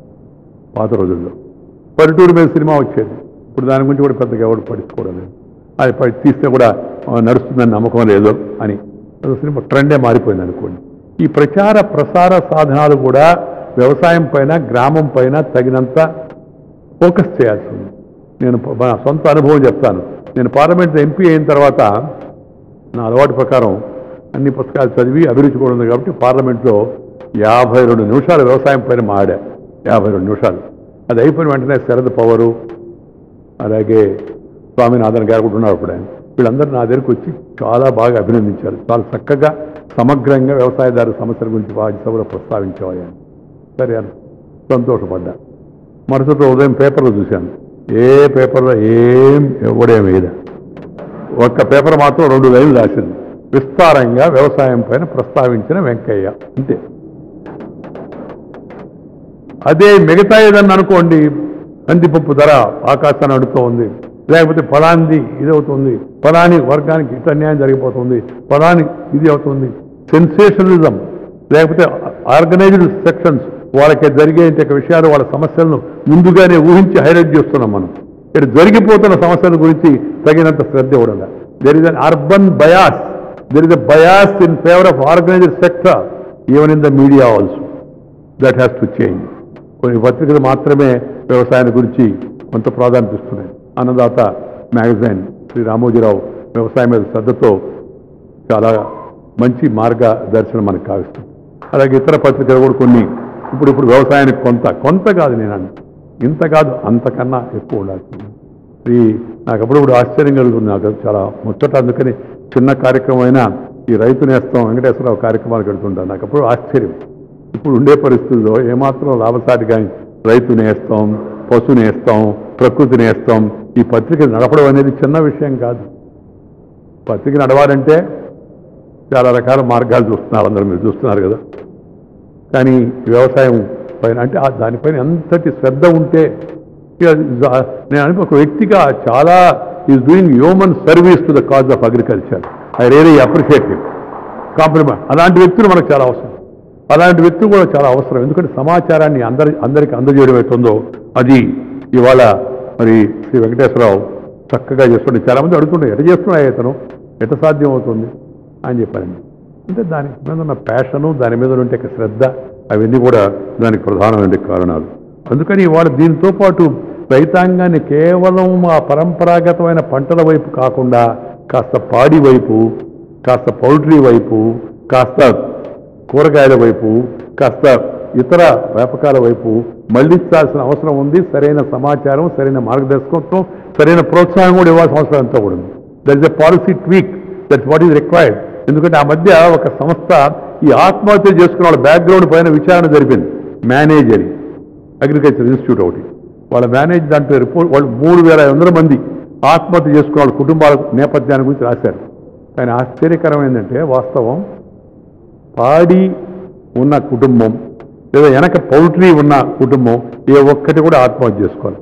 పాత రోజుల్లో పల్లెటూరు మీద సినిమా వచ్చేది ఇప్పుడు దాని గురించి కూడా పెద్దగా ఎవరు పట్టించుకోవడం లేదు అది పై- తీస్తే కూడా ఆ, నడుస్తుందని నమ్మకం లేదు అని అది సినిమా ట్రెండే మారిపోయింది అనుకోండి ఈ ప్రచార ప్రసార సాధనాలు కూడా వ్యవసాయం పైన గ్రామం పైన తగినంత ఫోకస్ చేయాల్సి ఉంది నేను ప- నా సొంత అనుభవం చెప్తాను నేను పార్లమెంట్ ఎంపీ అయిన తర్వాత నా అలవాటు ప్రకారం అన్ని పుస్తకాలు చదివి అభిరుచి కూడా ఉంది కాబట్టి పార్లమెంట్లో యాభై రెండు నిమిషాలు వ్యవసాయం పైన మాడా యాభై రెండు నిమిషాలు అది అయిపోయిన వెంటనే శరద్ పవరు అలాగే స్వామినాథన్ గారు కూడా ఉన్నారు అప్పుడు ఆయన వీళ్ళందరూ నా దగ్గరికి వచ్చి చాలా బాగా అభినందించారు చాలా చక్కగా సమగ్రంగా వ్యవసాయదారు సమస్యల గురించి రాజ్యసభలో ప్రస్తావించేవారు ఆయన సరే అని సంతోషపడ్డా మరుసటి రోజు ఉదయం పేపర్లో చూశాను ఏ పేపర్లో ఏం ఇవ్వడేం వేయలే ఒక్క పేపర్ మాత్రం రెండు లైన్లు రాసింది విస్తారంగా వ్యవసాయం పైన ప్రస్తావించిన వెంకయ్య అంతే అదే మిగతా ఏదన్నా అనుకోండి కందిపప్పు ధర ఆకాశాన్ని అడుగుతూ ఉంది లేకపోతే ఫలాంది ఇది అవుతుంది ఫలాని వర్గానికి ఇట్లా అన్యాయం జరిగిపోతుంది ఫలాని ఇది అవుతుంది సెన్సేషనలిజం లేకపోతే ఆర్గనైజ్డ్ సెక్షన్స్ వాళ్ళకి జరిగే ఇంత విషయాలు వాళ్ళ సమస్యలను ముందుగానే ఊహించి హైలైట్ చేస్తున్నాం మనం ఇక్కడ జరిగిపోతున్న సమస్యల గురించి తగినంత శ్రద్ధ ఇవ్వడం there is an urban bias there is a bias in favour of organised sector even in the media also that has to change కొన్ని పత్రికలు మాత్రమే వ్యవసాయాన్ని గురించి కొంత ప్రాధాన్యత ఇస్తున్నాయి అన్నదాత మ్యాగజైన్ శ్రీ రామోజీరావు వ్యవసాయం మీద శ్రద్ధతో చాలా మంచి మార్గదర్శనం మనకు కావిస్తుంది అలాగే ఇతర పత్రికలు కూడా కొన్ని ఇప్పుడు ఇప్పుడు వ్యవసాయానికి కొంత కొంత కాదు నేను అన్న ఇంత కాదు అంతకన్నా ఎక్కువ ఉండాల్సింది ఈ నాకు అప్పుడప్పుడు ఆశ్చర్యం కలుగుతుంది నాకు చాలా ముచ్చట అందుకని చిన్న కార్యక్రమం అయినా ఈ రైతు నేస్తం వెంకటేశ్వరరావు కార్యక్రమాలు కడుతుంటాను నాకు అప్పుడు ఆశ్చర్యం ఇప్పుడు ఉండే పరిస్థితుల్లో ఏమాత్రం లాభసాటి కానీ రైతు నేస్తాం పశు నేస్తాం ప్రకృతి నేస్తాం ఈ పత్రిక నడపడం అనేది చిన్న విషయం కాదు పత్రిక నడవాలంటే చాలా రకాల మార్గాలు చూస్తున్నారు అందరూ మీరు చూస్తున్నారు కదా కానీ వ్యవసాయం పైన అంటే ఆ దానిపైన ఎంతటి శ్రద్ధ ఉంటే ఇక జా- నేను అనుకో ఒక వ్యక్తిగా చాలా is doing human service to the cause of agriculture I really appreciate him compliment అలాంటి వ్యక్తులు మనకు చాలా అవసరం అలాంటి వ్యక్తులు కూడా చాలా అవసరం ఎందుకంటే సమాచారాన్ని అందరి అందరికి అందజేయడం అవుతుందో అది ఇవాళ మరి శ్రీ వెంకటేశ్వరరావు చక్కగా చేస్తుండే చాలా మంది అడుగుతుండే ఎట చేస్తున్నాయి ఇతను ఎట సాధ్యం అవుతుంది అని చెప్పారండి అంటే దాని మీద ఉన్న ప్యాషను దాని మీద ఉండే శ్రద్ధ అవన్నీ కూడా దానికి ప్రధానమైన కారణాలు అందుకని ఇవాళ దీంతో పాటు రైతాంగాన్ని కేవలం ఆ పరంపరాగతమైన పంటల వైపు కాకుండా కాస్త పాడి వైపు కాస్త పౌల్ట్రీ వైపు కాస్త కూరగాయల వైపు కాస్త ఇతర వ్యాపకాల వైపు మళ్లించాల్సిన అవసరం ఉంది సరైన సమాచారం సరైన మార్గదర్శకత్వం సరైన ప్రోత్సాహం కూడా ఇవ్వాల్సిన అవసరం ఎంతో కూడా ఉంది that is a policy tweak that's what is required ఎందుకంటే ఆ మధ్య ఒక సంస్థ ఈ ఆత్మహత్య చేసుకున్న వాళ్ళ బ్యాక్గ్రౌండ్ పైన విచారణ జరిపింది మేనేజ్ అని అగ్రికల్చర్ ఇన్స్టిట్యూట్ ఒకటి వాళ్ళ మేనేజ్ దాంట్లో రిపోర్ట్ వాళ్ళు మూడు వేల ఐదు వందల మంది ఆత్మహత్య చేసుకున్న వాళ్ళ కుటుంబాల నేపథ్యాన్ని గురించి రాశారు కానీ ఆశ్చర్యకరం ఏంటంటే వాస్తవం పాడి ఉన్న కుటుంబం లేదా వెనక పౌల్ట్రీ ఉన్న కుటుంబం ఏ ఒక్కటి కూడా ఆత్మహత్య చేసుకోవాలి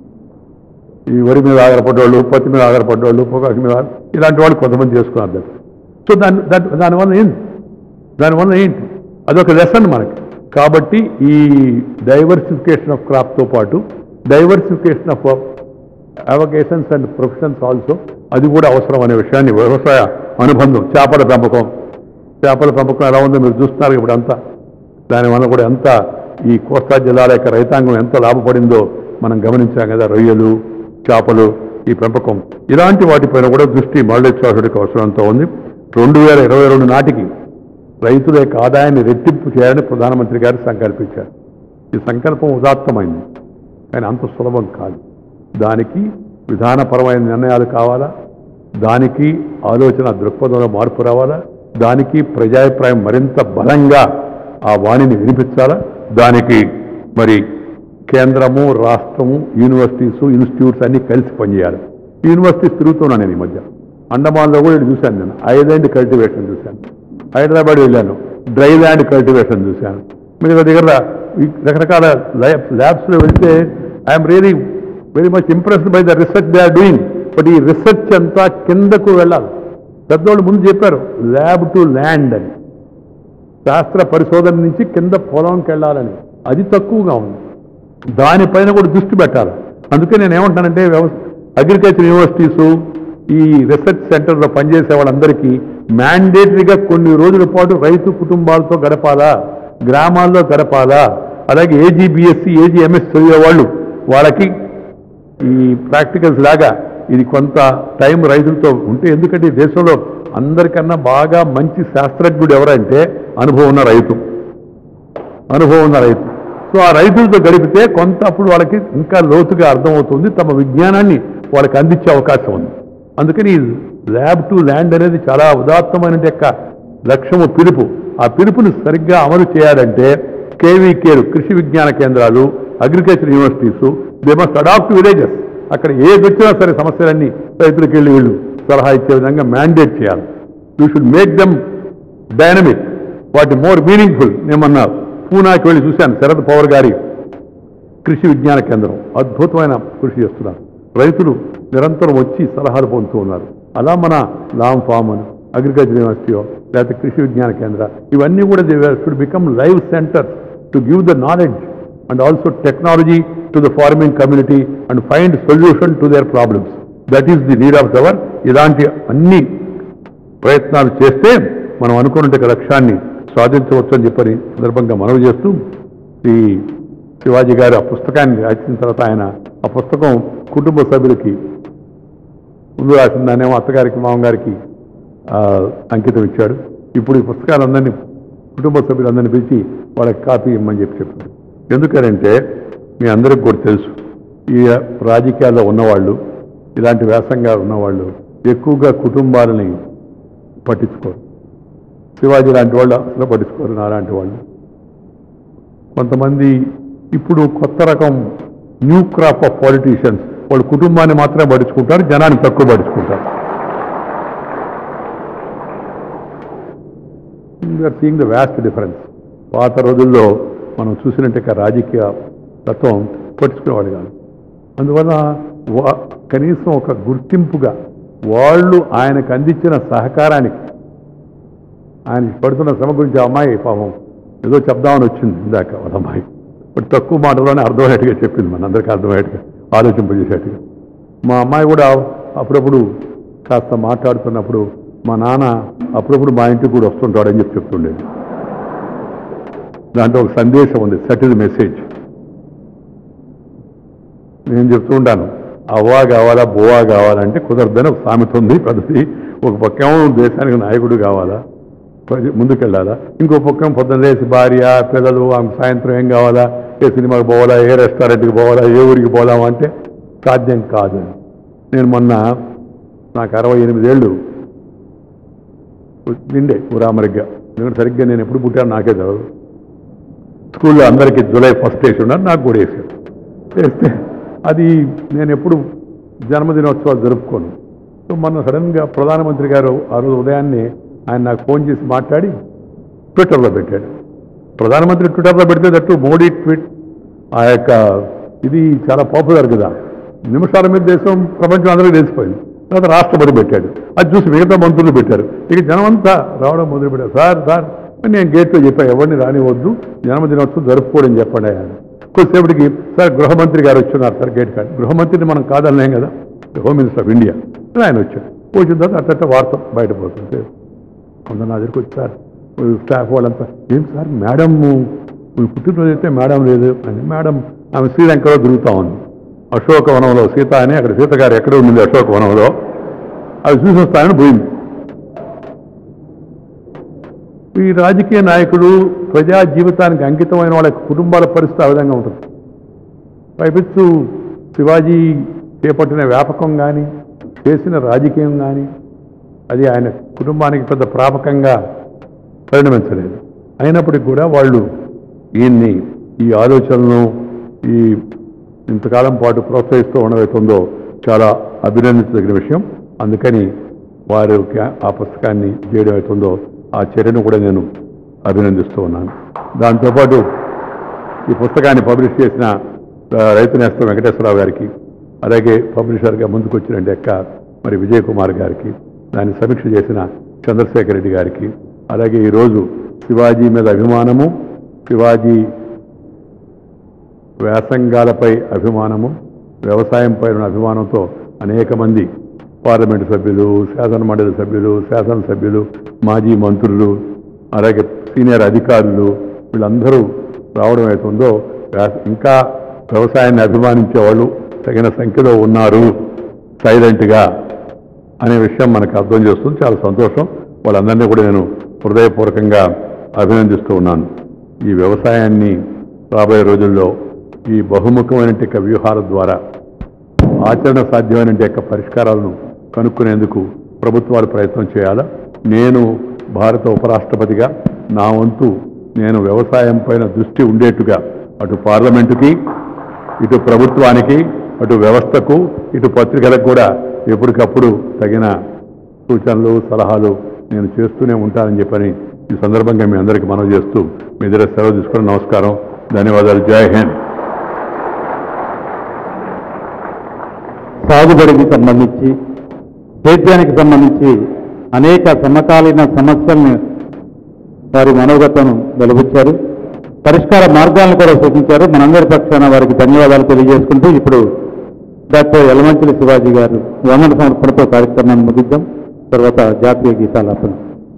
ఈ వరి మీద ఆధారపడ్డవాళ్ళు పత్తి మీద ఆధారపడ్డవాళ్ళు పొగాకు మీద ఆధార- ఇలాంటి వాళ్ళు కొంతమంది చేసుకున్నారు దాన్ని సో దాని దాని దానివల్ల ఏంటి దానివల్ల ఏంటి అదొక లెసన్ మనకి కాబట్టి ఈ డైవర్సిఫికేషన్ ఆఫ్ క్రాప్తో పాటు diversification of avocations and professions also అది కూడా అవసరం అనే విషయాన్ని వ్యవసాయ అనుబంధం చేపల పెంపకం చేపల పెంపకం ఎలా ఉందో మీరు చూస్తున్నారు ఇప్పుడు అంతా దానివల్ల కూడా ఎంత ఈ కోస్తా జిల్లాల యొక్క రైతాంగం ఎంత లాభపడిందో మనం గమనించాం కదా రొయ్యలు చేపలు ఈ పెంపకం ఇలాంటి వాటిపైన కూడా దృష్టి మరళేశ్వరుడికి అవసరంతో ఉంది రెండు వేల ఇరవై రెండు నాటికి రైతుల యొక్క ఆదాయాన్ని రెట్టింపు చేయాలని ప్రధానమంత్రి గారు సంకల్పించారు ఈ సంకల్పం ఉదాత్తమైంది కానీ అంత సులభం కాదు దానికి విధానపరమైన నిర్ణయాలు కావాలా దానికి ఆలోచన దృక్పథంలో మార్పు రావాలా దానికి ప్రజాభిప్రాయం మరింత బలంగా ఆ వాణిని వినిపించాలా దానికి మరి కేంద్రము రాష్ట్రము యూనివర్సిటీస్ ఇన్స్టిట్యూట్స్ అన్ని కలిసి పనిచేయాలి యూనివర్సిటీస్ తిరుగుతున్నాను నేను ఈ మధ్య అండమాన్లో కూడా ఇది చూశాను నేను ఐలాండ్ కల్టివేషన్ చూశాను హైదరాబాద్ వెళ్ళాను డ్రై ల్యాండ్ కల్టివేషన్ చూశాను మిగతా దగ్గర ఈ రకరకాల ల్యాబ్స్లో వెళ్తే I'm really very much impressed by the research they are doing but ఈ రీసెర్చ్ అంతా కిందకు వెళ్ళాలి పెద్దవాళ్ళు ముందు చెప్పారు ల్యాబ్ టు ల్యాండ్ అని శాస్త్ర పరిశోధన నుంచి కింద పొలంకి వెళ్ళాలని అది తక్కువగా ఉంది దానిపైన కూడా దృష్టి పెట్టాలి అందుకే నేను ఏమంటానంటే వ్యవస్ అగ్రికల్చర్ యూనివర్సిటీసు ఈ రీసెర్చ్ సెంటర్లో పనిచేసే వాళ్ళందరికీ మ్యాండేటరీగా కొన్ని రోజుల పాటు రైతు కుటుంబాలతో గడపాలా గ్రామాల్లో గడపాలా అలాగే ఏజీబీఎస్సీ ఏజీఎంఎస్ చదివే వాళ్ళు వాళ్ళకి ఈ ప్రాక్టికల్స్ లాగా ఇది కొంత టైం రైతులతో ఉంటే ఎందుకంటే ఈ దేశంలో అందరికన్నా బాగా మంచి శాస్త్రజ్ఞుడు ఎవరంటే అనుభవం ఉన్న రైతు అనుభవం ఉన్న రైతు సో ఆ రైతులతో గడిపితే కొంత అప్పుడు వాళ్ళకి ఇంకా లోతుగా అర్థమవుతుంది తమ విజ్ఞానాన్ని వాళ్ళకి అందించే అవకాశం ఉంది అందుకని ల్యాబ్ టు ల్యాండ్ అనేది చాలా ఉదాత్తమైన యొక్క లక్ష్యము పిలుపు ఆ పిలుపుని సరిగ్గా అమలు చేయాలంటే కేవీకేలు కృషి విజ్ఞాన కేంద్రాలు agriculture universities they must adopt villages అక్కడ ఏది వచ్చినా సరే సమస్యలన్నీ రైతులకు వెళ్ళి వీళ్ళు సలహా ఇచ్చే విధంగా మ్యాండేట్ చేయాలి you should make them dynamic వాటి మోర్ మీనింగ్ఫుల్ నేమన్నా పూనాకి వెళ్ళి చూశాను శరద్ పవర్ గారి కృషి విజ్ఞాన కేంద్రం అద్భుతమైన కృషి చేస్తున్నారు రైతులు నిరంతరం వచ్చి సలహాలు పొందుతూ ఉన్నారు అలా మన లామ్ ఫామ్ అని అగ్రికల్చర్ యూనివర్సిటీయో లేకపోతే కృషి విజ్ఞాన కేంద్ర ఇవన్నీ కూడా they should become live centre to give the knowledge and also technology to the farming community and find solution to their problems that is the need of the hour ఇలాంటి అన్ని ప్రయత్నాలు చేస్తే మనం అనుకున్నట్టు లక్ష్యాన్ని సాధించవచ్చు అని చెప్పని సందర్భంగా మనవి చేస్తూ ఈ శివాజీ గారు ఆ పుస్తకాన్ని రాసిన తర్వాత ఆయన ఆ పుస్తకం కుటుంబ సభ్యులకి ముందు రాసిన దాన్నేమో అత్తగారికి మామగారికి ఆ, అంకితం ఇచ్చాడు ఇప్పుడు ఈ పుస్తకాలందరినీ కుటుంబ సభ్యులందరినీ పిలిచి వాళ్ళకి కాపీ ఇమ్మని చెప్పి చెప్పాడు ఎందుకనంటే మీ అందరికి కూడా తెలుసు ఈ రాజకీయాల్లో ఉన్నవాళ్ళు ఇలాంటి వ్యాసంగా ఉన్నవాళ్ళు ఎక్కువగా కుటుంబాలని పట్టించుకోరు శివాజీ లాంటి వాళ్ళు అసలు పట్టించుకోరు నా లాంటి వాళ్ళు కొంతమంది ఇప్పుడు కొత్త రకం న్యూ క్రాప్ ఆఫ్ పాలిటీషియన్స్ వాళ్ళు కుటుంబాన్ని మాత్రమే పట్టించుకుంటారు జనాన్ని తక్కువ పట్టించుకుంటారు you're seeing the vast difference పాత రోజుల్లో మనం చూసినట్టు రాజకీయ తత్వం పట్టించుకునేవాడు కాదు అందువల్ల వా- కనీసం ఒక గుర్తింపుగా వాళ్ళు ఆయనకు అందించిన సహకారానికి ఆయన పడుతున్న శ్రమ గురించి ఆ అమ్మాయి పాపం ఏదో చెప్దామని వచ్చింది ఇందాక వాళ్ళ అమ్మాయి బట్ తక్కువ మాటలోనే అర్థమయ్యేట్టుగా చెప్పింది మన అందరికీ అర్థమయ్యేట్టుగా ఆలోచింపజేసేట్టుగా మా అమ్మాయి కూడా అప్పుడప్పుడు కాస్త మాట్లాడుతున్నప్పుడు మా నాన్న అప్పుడప్పుడు మా ఇంటికి కూడా వస్తుంటాడని చెప్పి చెప్తుండేది దాంట్లో ఒక సందేశం ఉంది సటిల్ మెసేజ్ నేను చెప్తూ ఉంటాను అవ్వా కావాలా బోవా కావాలంటే కుదరదని ఒక సామెత ఉంది పద్ధతి ఒక పక్కేమో దేశానికి నాయకుడు కావాలా ప్రజ- ముందుకెళ్ళాలా ఇంకో పక్కం పొద్దున్న లేచి భార్య పిల్లలు ఆమె సాయంత్రం ఏం కావాలా ఏ సినిమాకి పోవాలా ఏ రెస్టారెంట్కి పోవాలా ఏ ఊరికి పోదామా అంటే సాధ్యం కాదు నేను మొన్న నాకు అరవై ఎనిమిదేళ్ళు నిండే ఊరామరిగ్గా ఎందుకంటే సరిగ్గా నేను ఎప్పుడు పుట్టాను నాకే తెలియదు స్కూల్లో అందరికీ జూలై ఫస్ట్ వేసి ఉన్నారు నాకు కూడా వేసారు వేస్తే అది నేను ఎప్పుడు జన్మదినోత్సవాలు జరుపుకోను సో మొన్న సడన్గా ప్రధానమంత్రి గారు ఆ రోజు ఉదయాన్నే ఆయన నాకు ఫోన్ చేసి మాట్లాడి ట్విట్టర్లో పెట్టాడు ప్రధానమంత్రి ట్విట్టర్లో పెడితే దట్టు మోడీ ట్వీట్ ఆ యొక్క ఇది చాలా పాపులర్ కదా నిమిషాల మీద దేశం ప్రపంచం అందరికీ తెలిసిపోయింది తర్వాత రాష్ట్రపతి పెట్టాడు అది చూసి మిగతా మంత్రులు పెట్టారు ఇక జనమంతా రావడం మొదలు పెట్టారు సార్ సార్ అని నేను గేట్లో చెప్పా ఎవరిని రానివద్దు జన్మదినోత్సవం జరుపుకోవడం చెప్పండి ఆయన కొద్దిసేపటికి సార్ గృహమంత్రి గారు వచ్చున్నారు సార్ గేట్ కాదు గృహమంత్రిని మనం కాదనలేం కదా హోమ్ మినిస్టర్ ఆఫ్ ఇండియా అని ఆయన వచ్చాడు వచ్చిన తర్వాత అట్ట వార్త బయటపోతుంది కొంత నా దగ్గరికి వచ్చి సార్ స్టాఫ్ వాళ్ళంతా ఏం సార్ మేడం మీ పుట్టినరోజు అయితే మేడం లేదు అని మేడం ఆమె శ్రీలంకలో తిరుగుతా ఉంది అశోకవనంలో సీత అని అక్కడ సీత గారు ఎక్కడ ఉండింది అశోకవనంలో అది చూసి వస్తానని పోయింది ఈ రాజకీయ నాయకులు ప్రజా జీవితానికి అంకితమైన వాళ్ళ కుటుంబాల పరిస్థితి ఆ విధంగా ఉంటుంది పైపెచ్చు శివాజీ చేపట్టిన వ్యాపకం కానీ చేసిన రాజకీయం కానీ అది ఆయన కుటుంబానికి పెద్ద ప్రాపకంగా పరిణమించలేదు అయినప్పటికీ కూడా వాళ్ళు ఈయన్ని ఈ ఆలోచనలను ఈ ఇంతకాలం పాటు ప్రోత్సహిస్తూ ఉండవైతుందో చాలా అభినందించదగిన విషయం అందుకని వారు ఆ పుస్తకాన్ని చేయడం అవుతుందో ఆ చర్యను కూడా నేను అభినందిస్తూ ఉన్నాను దాంతోపాటు ఈ పుస్తకాన్ని పబ్లిష్ చేసిన ఆ, రైతు నేస్తం వెంకటేశ్వరరావు గారికి అలాగే పబ్లిషర్గా ముందుకు వచ్చిన డెక్క మరి విజయ్ కుమార్ గారికి దాన్ని సమీక్ష చేసిన చంద్రశేఖర్ రెడ్డి గారికి అలాగే ఈరోజు శివాజీ మీద అభిమానము శివాజీ వ్యాసంగాలపై అభిమానము వ్యవసాయంపై ఉన్న అభిమానంతో అనేక మంది పార్లమెంటు సభ్యులు శాసన మండలి సభ్యులు శాసనసభ్యులు మాజీ మంత్రులు అలాగే సీనియర్ అధికారులు వీళ్ళందరూ రావడం అవుతుందో వ్యా- ఇంకా వ్యవసాయాన్ని అభిమానించే వాళ్ళు తగిన సంఖ్యలో ఉన్నారు సైలెంట్గా అనే విషయం మనకు అర్థం చేస్తుంది చాలా సంతోషం వాళ్ళందరినీ కూడా నేను హృదయపూర్వకంగా అభినందిస్తూ ఉన్నాను ఈ వ్యవసాయాన్ని రాబోయే రోజుల్లో ఈ బహుముఖమైన వ్యూహాల ద్వారా ఆచరణ సాధ్యమైన యొక్క పరిష్కారాలను కనుక్కునేందుకు ప్రభుత్వాలు ప్రయత్నం చేయాలా నేను భారత ఉపరాష్ట్రపతిగా నా వంతు నేను వ్యవసాయం పైన దృష్టి ఉండేట్టుగా అటు పార్లమెంటుకి ఇటు ప్రభుత్వానికి అటు వ్యవస్థకు ఇటు పత్రికలకు కూడా ఎప్పటికప్పుడు తగిన సూచనలు సలహాలు నేను చేస్తూనే ఉంటానని చెప్పని ఈ సందర్భంగా మీ అందరికీ మనవి చేస్తూ మీ దగ్గర సెలవు తీసుకుని నమస్కారం ధన్యవాదాలు జై హింద్ సాగుబడికి సంబంధించి సేద్యానికి సంబంధించి అనేక సమకాలీన సమస్యల్ని వారి మనోగతను వెలుబుచ్చారు పరిష్కార మార్గాలను కూడా సూచించారు మనందరి పక్షాన వారికి ధన్యవాదాలు తెలియజేసుకుంటూ ఇప్పుడు డాక్టర్ యలమంచిలి శివాజీ గారు వందన సమర్పణతో కార్యక్రమాన్ని ముగిద్దాం తర్వాత జాతీయ గీతాలాపన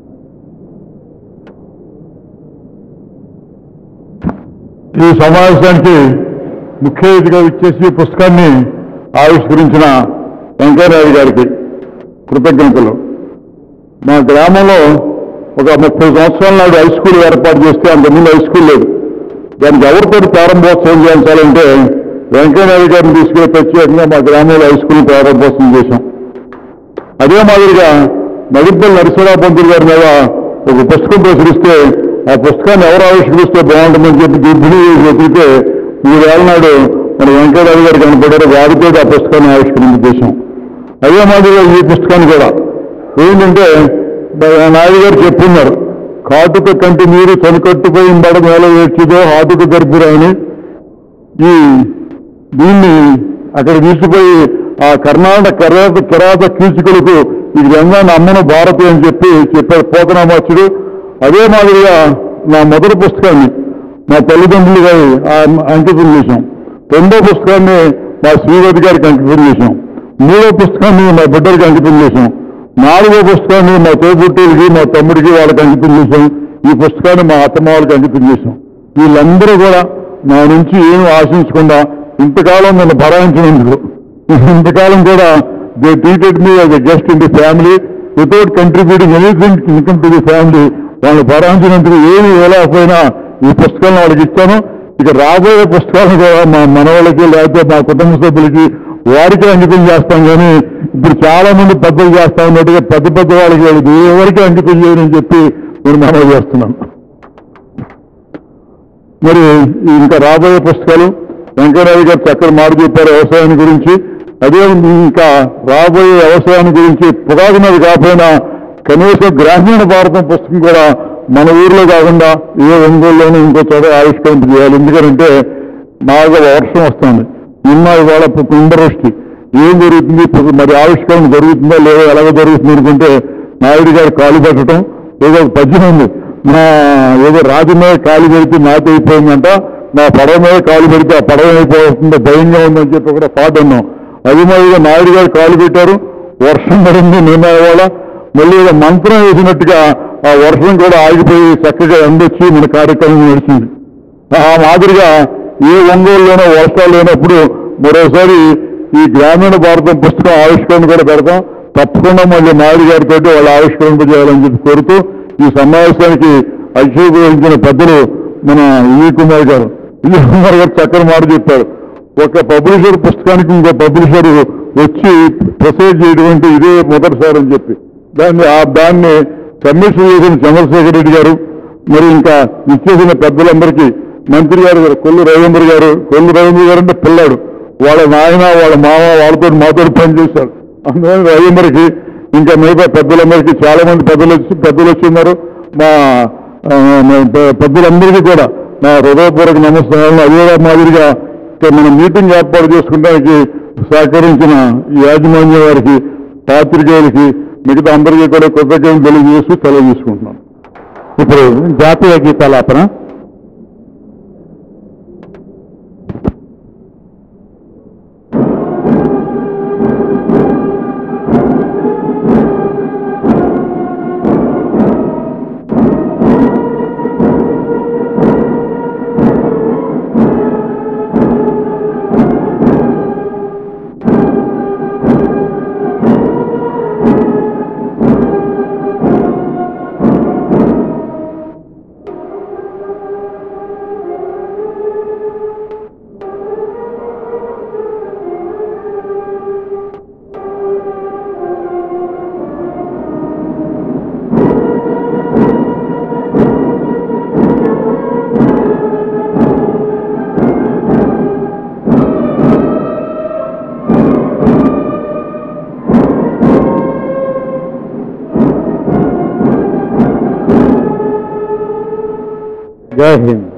ఈ సమావేశానికి ముఖ్య అతిథిగా ఇచ్చేసి ఈ పుస్తకాన్ని ఆవిష్కరించిన వెంకయ్యనాయుడు గారికి కృతజ్ఞతలు మా గ్రామంలో ఒక ముప్పై సంవత్సరాల నాడు హై స్కూల్ ఏర్పాటు చేస్తే అంతకుముందు హై స్కూల్ లేదు దానికి ఎవరితో ప్రారంభోత్సవం చేయించాలంటే వెంకయ్యనాయుడు గారిని తీసుకుని ప్రత్యేకంగా మా గ్రామంలో హై స్కూల్ ప్రారంభోత్సవం చేశాం అదే మాదిరిగా మడిపల్లి నరసింహరావు పంతులు గారి మీద ఒక పుస్తకం ప్రచురిస్తే ఆ పుస్తకాన్ని ఎవరు ఆవిష్కరిస్తే బాగుంటుందని చెప్పి దిద్దులు వెతికితే మూడేళ్ల నాడు మన వెంకయ్యరావు గారు కనపడారు వారితో ఆ పుస్తకాన్ని ఆవిష్కరించే దేశం అదే మాదిరిగా ఈ పుస్తకాన్ని కూడా ఏంటంటే నాయుడు గారు చెప్పున్నారు కాటుక కంటి నీరు తొలకట్టుపోయి బడ మేల వేర్చిదో హాటుక గర్భురా అని ఈ దీన్ని అక్కడ తీసుకుపోయి ఆ కర్ణాటక కిరాత కిరాత కీచకులకు ఈ గంగాన్ని అమ్మను భారతి అని చెప్పి చెప్పారు పోతనామాచుడు అదే మాదిరిగా నా మొదటి పుస్తకాన్ని మా తల్లిదండ్రులు గారి ఆ అంకితం చేశాం రెండో పుస్తకాన్ని మా శ్రీవతి గారికి అంకితం చేశాం మూడో పుస్తకాన్ని మా బిడ్డలకి అంకితం చేశాం నాలుగో పుస్తకాన్ని మా తోబుట్టులకి మా తమ్ముడికి వాళ్ళకి అంకితం చేశాం ఈ పుస్తకాన్ని మా అత్తమ్మ వాళ్ళకి అంకితం చేశాం వీళ్ళందరూ కూడా నా నుంచి ఏమి ఆశించకుండా ఇంతకాలం నన్ను భరాయించినందుకు ఇంతకాలం కూడా they treated me as a guest in the family without contributing anything income to the family వాళ్ళని భరాయించినందుకు ఏమి వేలేకపోయినా ఈ పుస్తకాలను వాళ్ళకి ఇచ్చాను ఇక రాబోయే పుస్తకాలను కూడా మా మనవాళ్ళకి లేకపోతే మా కుటుంబ సభ్యులకి వారికి అంకితం చేస్తాం కానీ ఇప్పుడు చాలా మంది పెద్దలు చేస్తా ఉన్నట్టుగా పెద్ద పెద్ద వాళ్ళకి వాళ్ళకి ఎవరికి అంకితం చేయని చెప్పి నేను మనవి చేస్తున్నాను మరి ఇంకా రాబోయే పుస్తకాలు వెంకయ్యరావు గారు చక్కని మాట చెప్పారు వ్యవసాయాన్ని గురించి అదే ఇంకా రాబోయే వ్యవసాయాన్ని గురించి పొగాకు మీద కాకపోయినా కనీసం గ్రామీణ భారతం పుస్తకం కూడా మన ఊర్లో కాకుండా ఏ ఒంగోలులోనూ ఇంకో చోట ఆవిష్కరణ చేయాలి ఎందుకంటే బాగా వర్షం వస్తుంది నిన్న ఇవాళ కుంభవృష్టి ఏం జరుగుతుంది ఇప్పుడు మరి ఆవిష్కరణ జరుగుతుందో లేదో ఎలాగ జరుగుతుంది అనుకుంటే నాయుడు గారు కాలు పెట్టడం ఏదో ఒక పద్యం ఉంది నా ఏదో రాజు మీద కాలు పెడితే నాటి అయిపోయిందంట నా పడవ మీద కాలు పెడితే ఆ పడవ అయిపోతుందో భయంగా ఉందని చెప్పి కూడా పాట ఉన్నాం అది మాదిరిగా నాయుడు గారు కాలు పెట్టారు వర్షం పడింది నిన్న ఇవాళ మళ్ళీ ఏదో మంత్రం వేసినట్టుగా ఆ వర్షం కూడా ఆగిపోయి చక్కగా ఎండొచ్చి మన కార్యక్రమం నడిచింది ఆ మాదిరిగా ఏ ఒంగోలులోనో వర్షాలు లేనప్పుడు మరోసారి ఈ గ్రామీణ భారతం పుస్తకం ఆవిష్కరణ కూడా పెడతాం తప్పకుండా మళ్ళీ నాయుడు గారితో వాళ్ళు ఆవిష్కరణ చేయాలని చెప్పి కోరుతూ ఈ సమావేశానికి అధ్యక్షత వహించిన పెద్దలు మన విజయ్ కుమార్ గారు విజయ్ కుమార్ గారు చక్కని మాట చెప్పారు ఒక పబ్లిషర్ పుస్తకానికి ఇంకో పబ్లిషర్ వచ్చి ప్రొసైడ్ చేయడం అంటే ఇదే మొదటిసారి అని చెప్పి దాన్ని ఆ దాన్ని కమిషన్ చేసిన చంద్రశేఖర్ రెడ్డి గారు మరి ఇంకా ఇచ్చేసిన పెద్దలందరికీ మంత్రి గారు కొల్లు రవీంద్ర గారు కొల్లు రవీంద్ర గారు అంటే పిల్లాడు వాళ్ళ నాయన వాళ్ళ మామ వాళ్ళతో మాతో పనిచేశాడు అందుకని రవీంద్రకి ఇంకా మిగతా పెద్దలందరికీ చాలా మంది పెద్దలు వచ్చి పెద్దలు వచ్చిన్నారు మా ఆ, మా పె- పెద్దలందరికీ కూడా నా హృదయపూర్వక నమస్కారాలు అదే మాదిరిగా ఇక్కడ మన మీటింగ్ ఏర్పాటు చేసుకోవడానికి సహకరించిన ఈ యాజమాన్యం వారికి పాత్రికేయులకి మిగతా అందరికీ కూడా కృతజ్ఞతలు తెలియజేస్తూ తెలియజేసుకుంటున్నాను ఇప్పుడు జాతీయ గీతాలాపన జై హింద్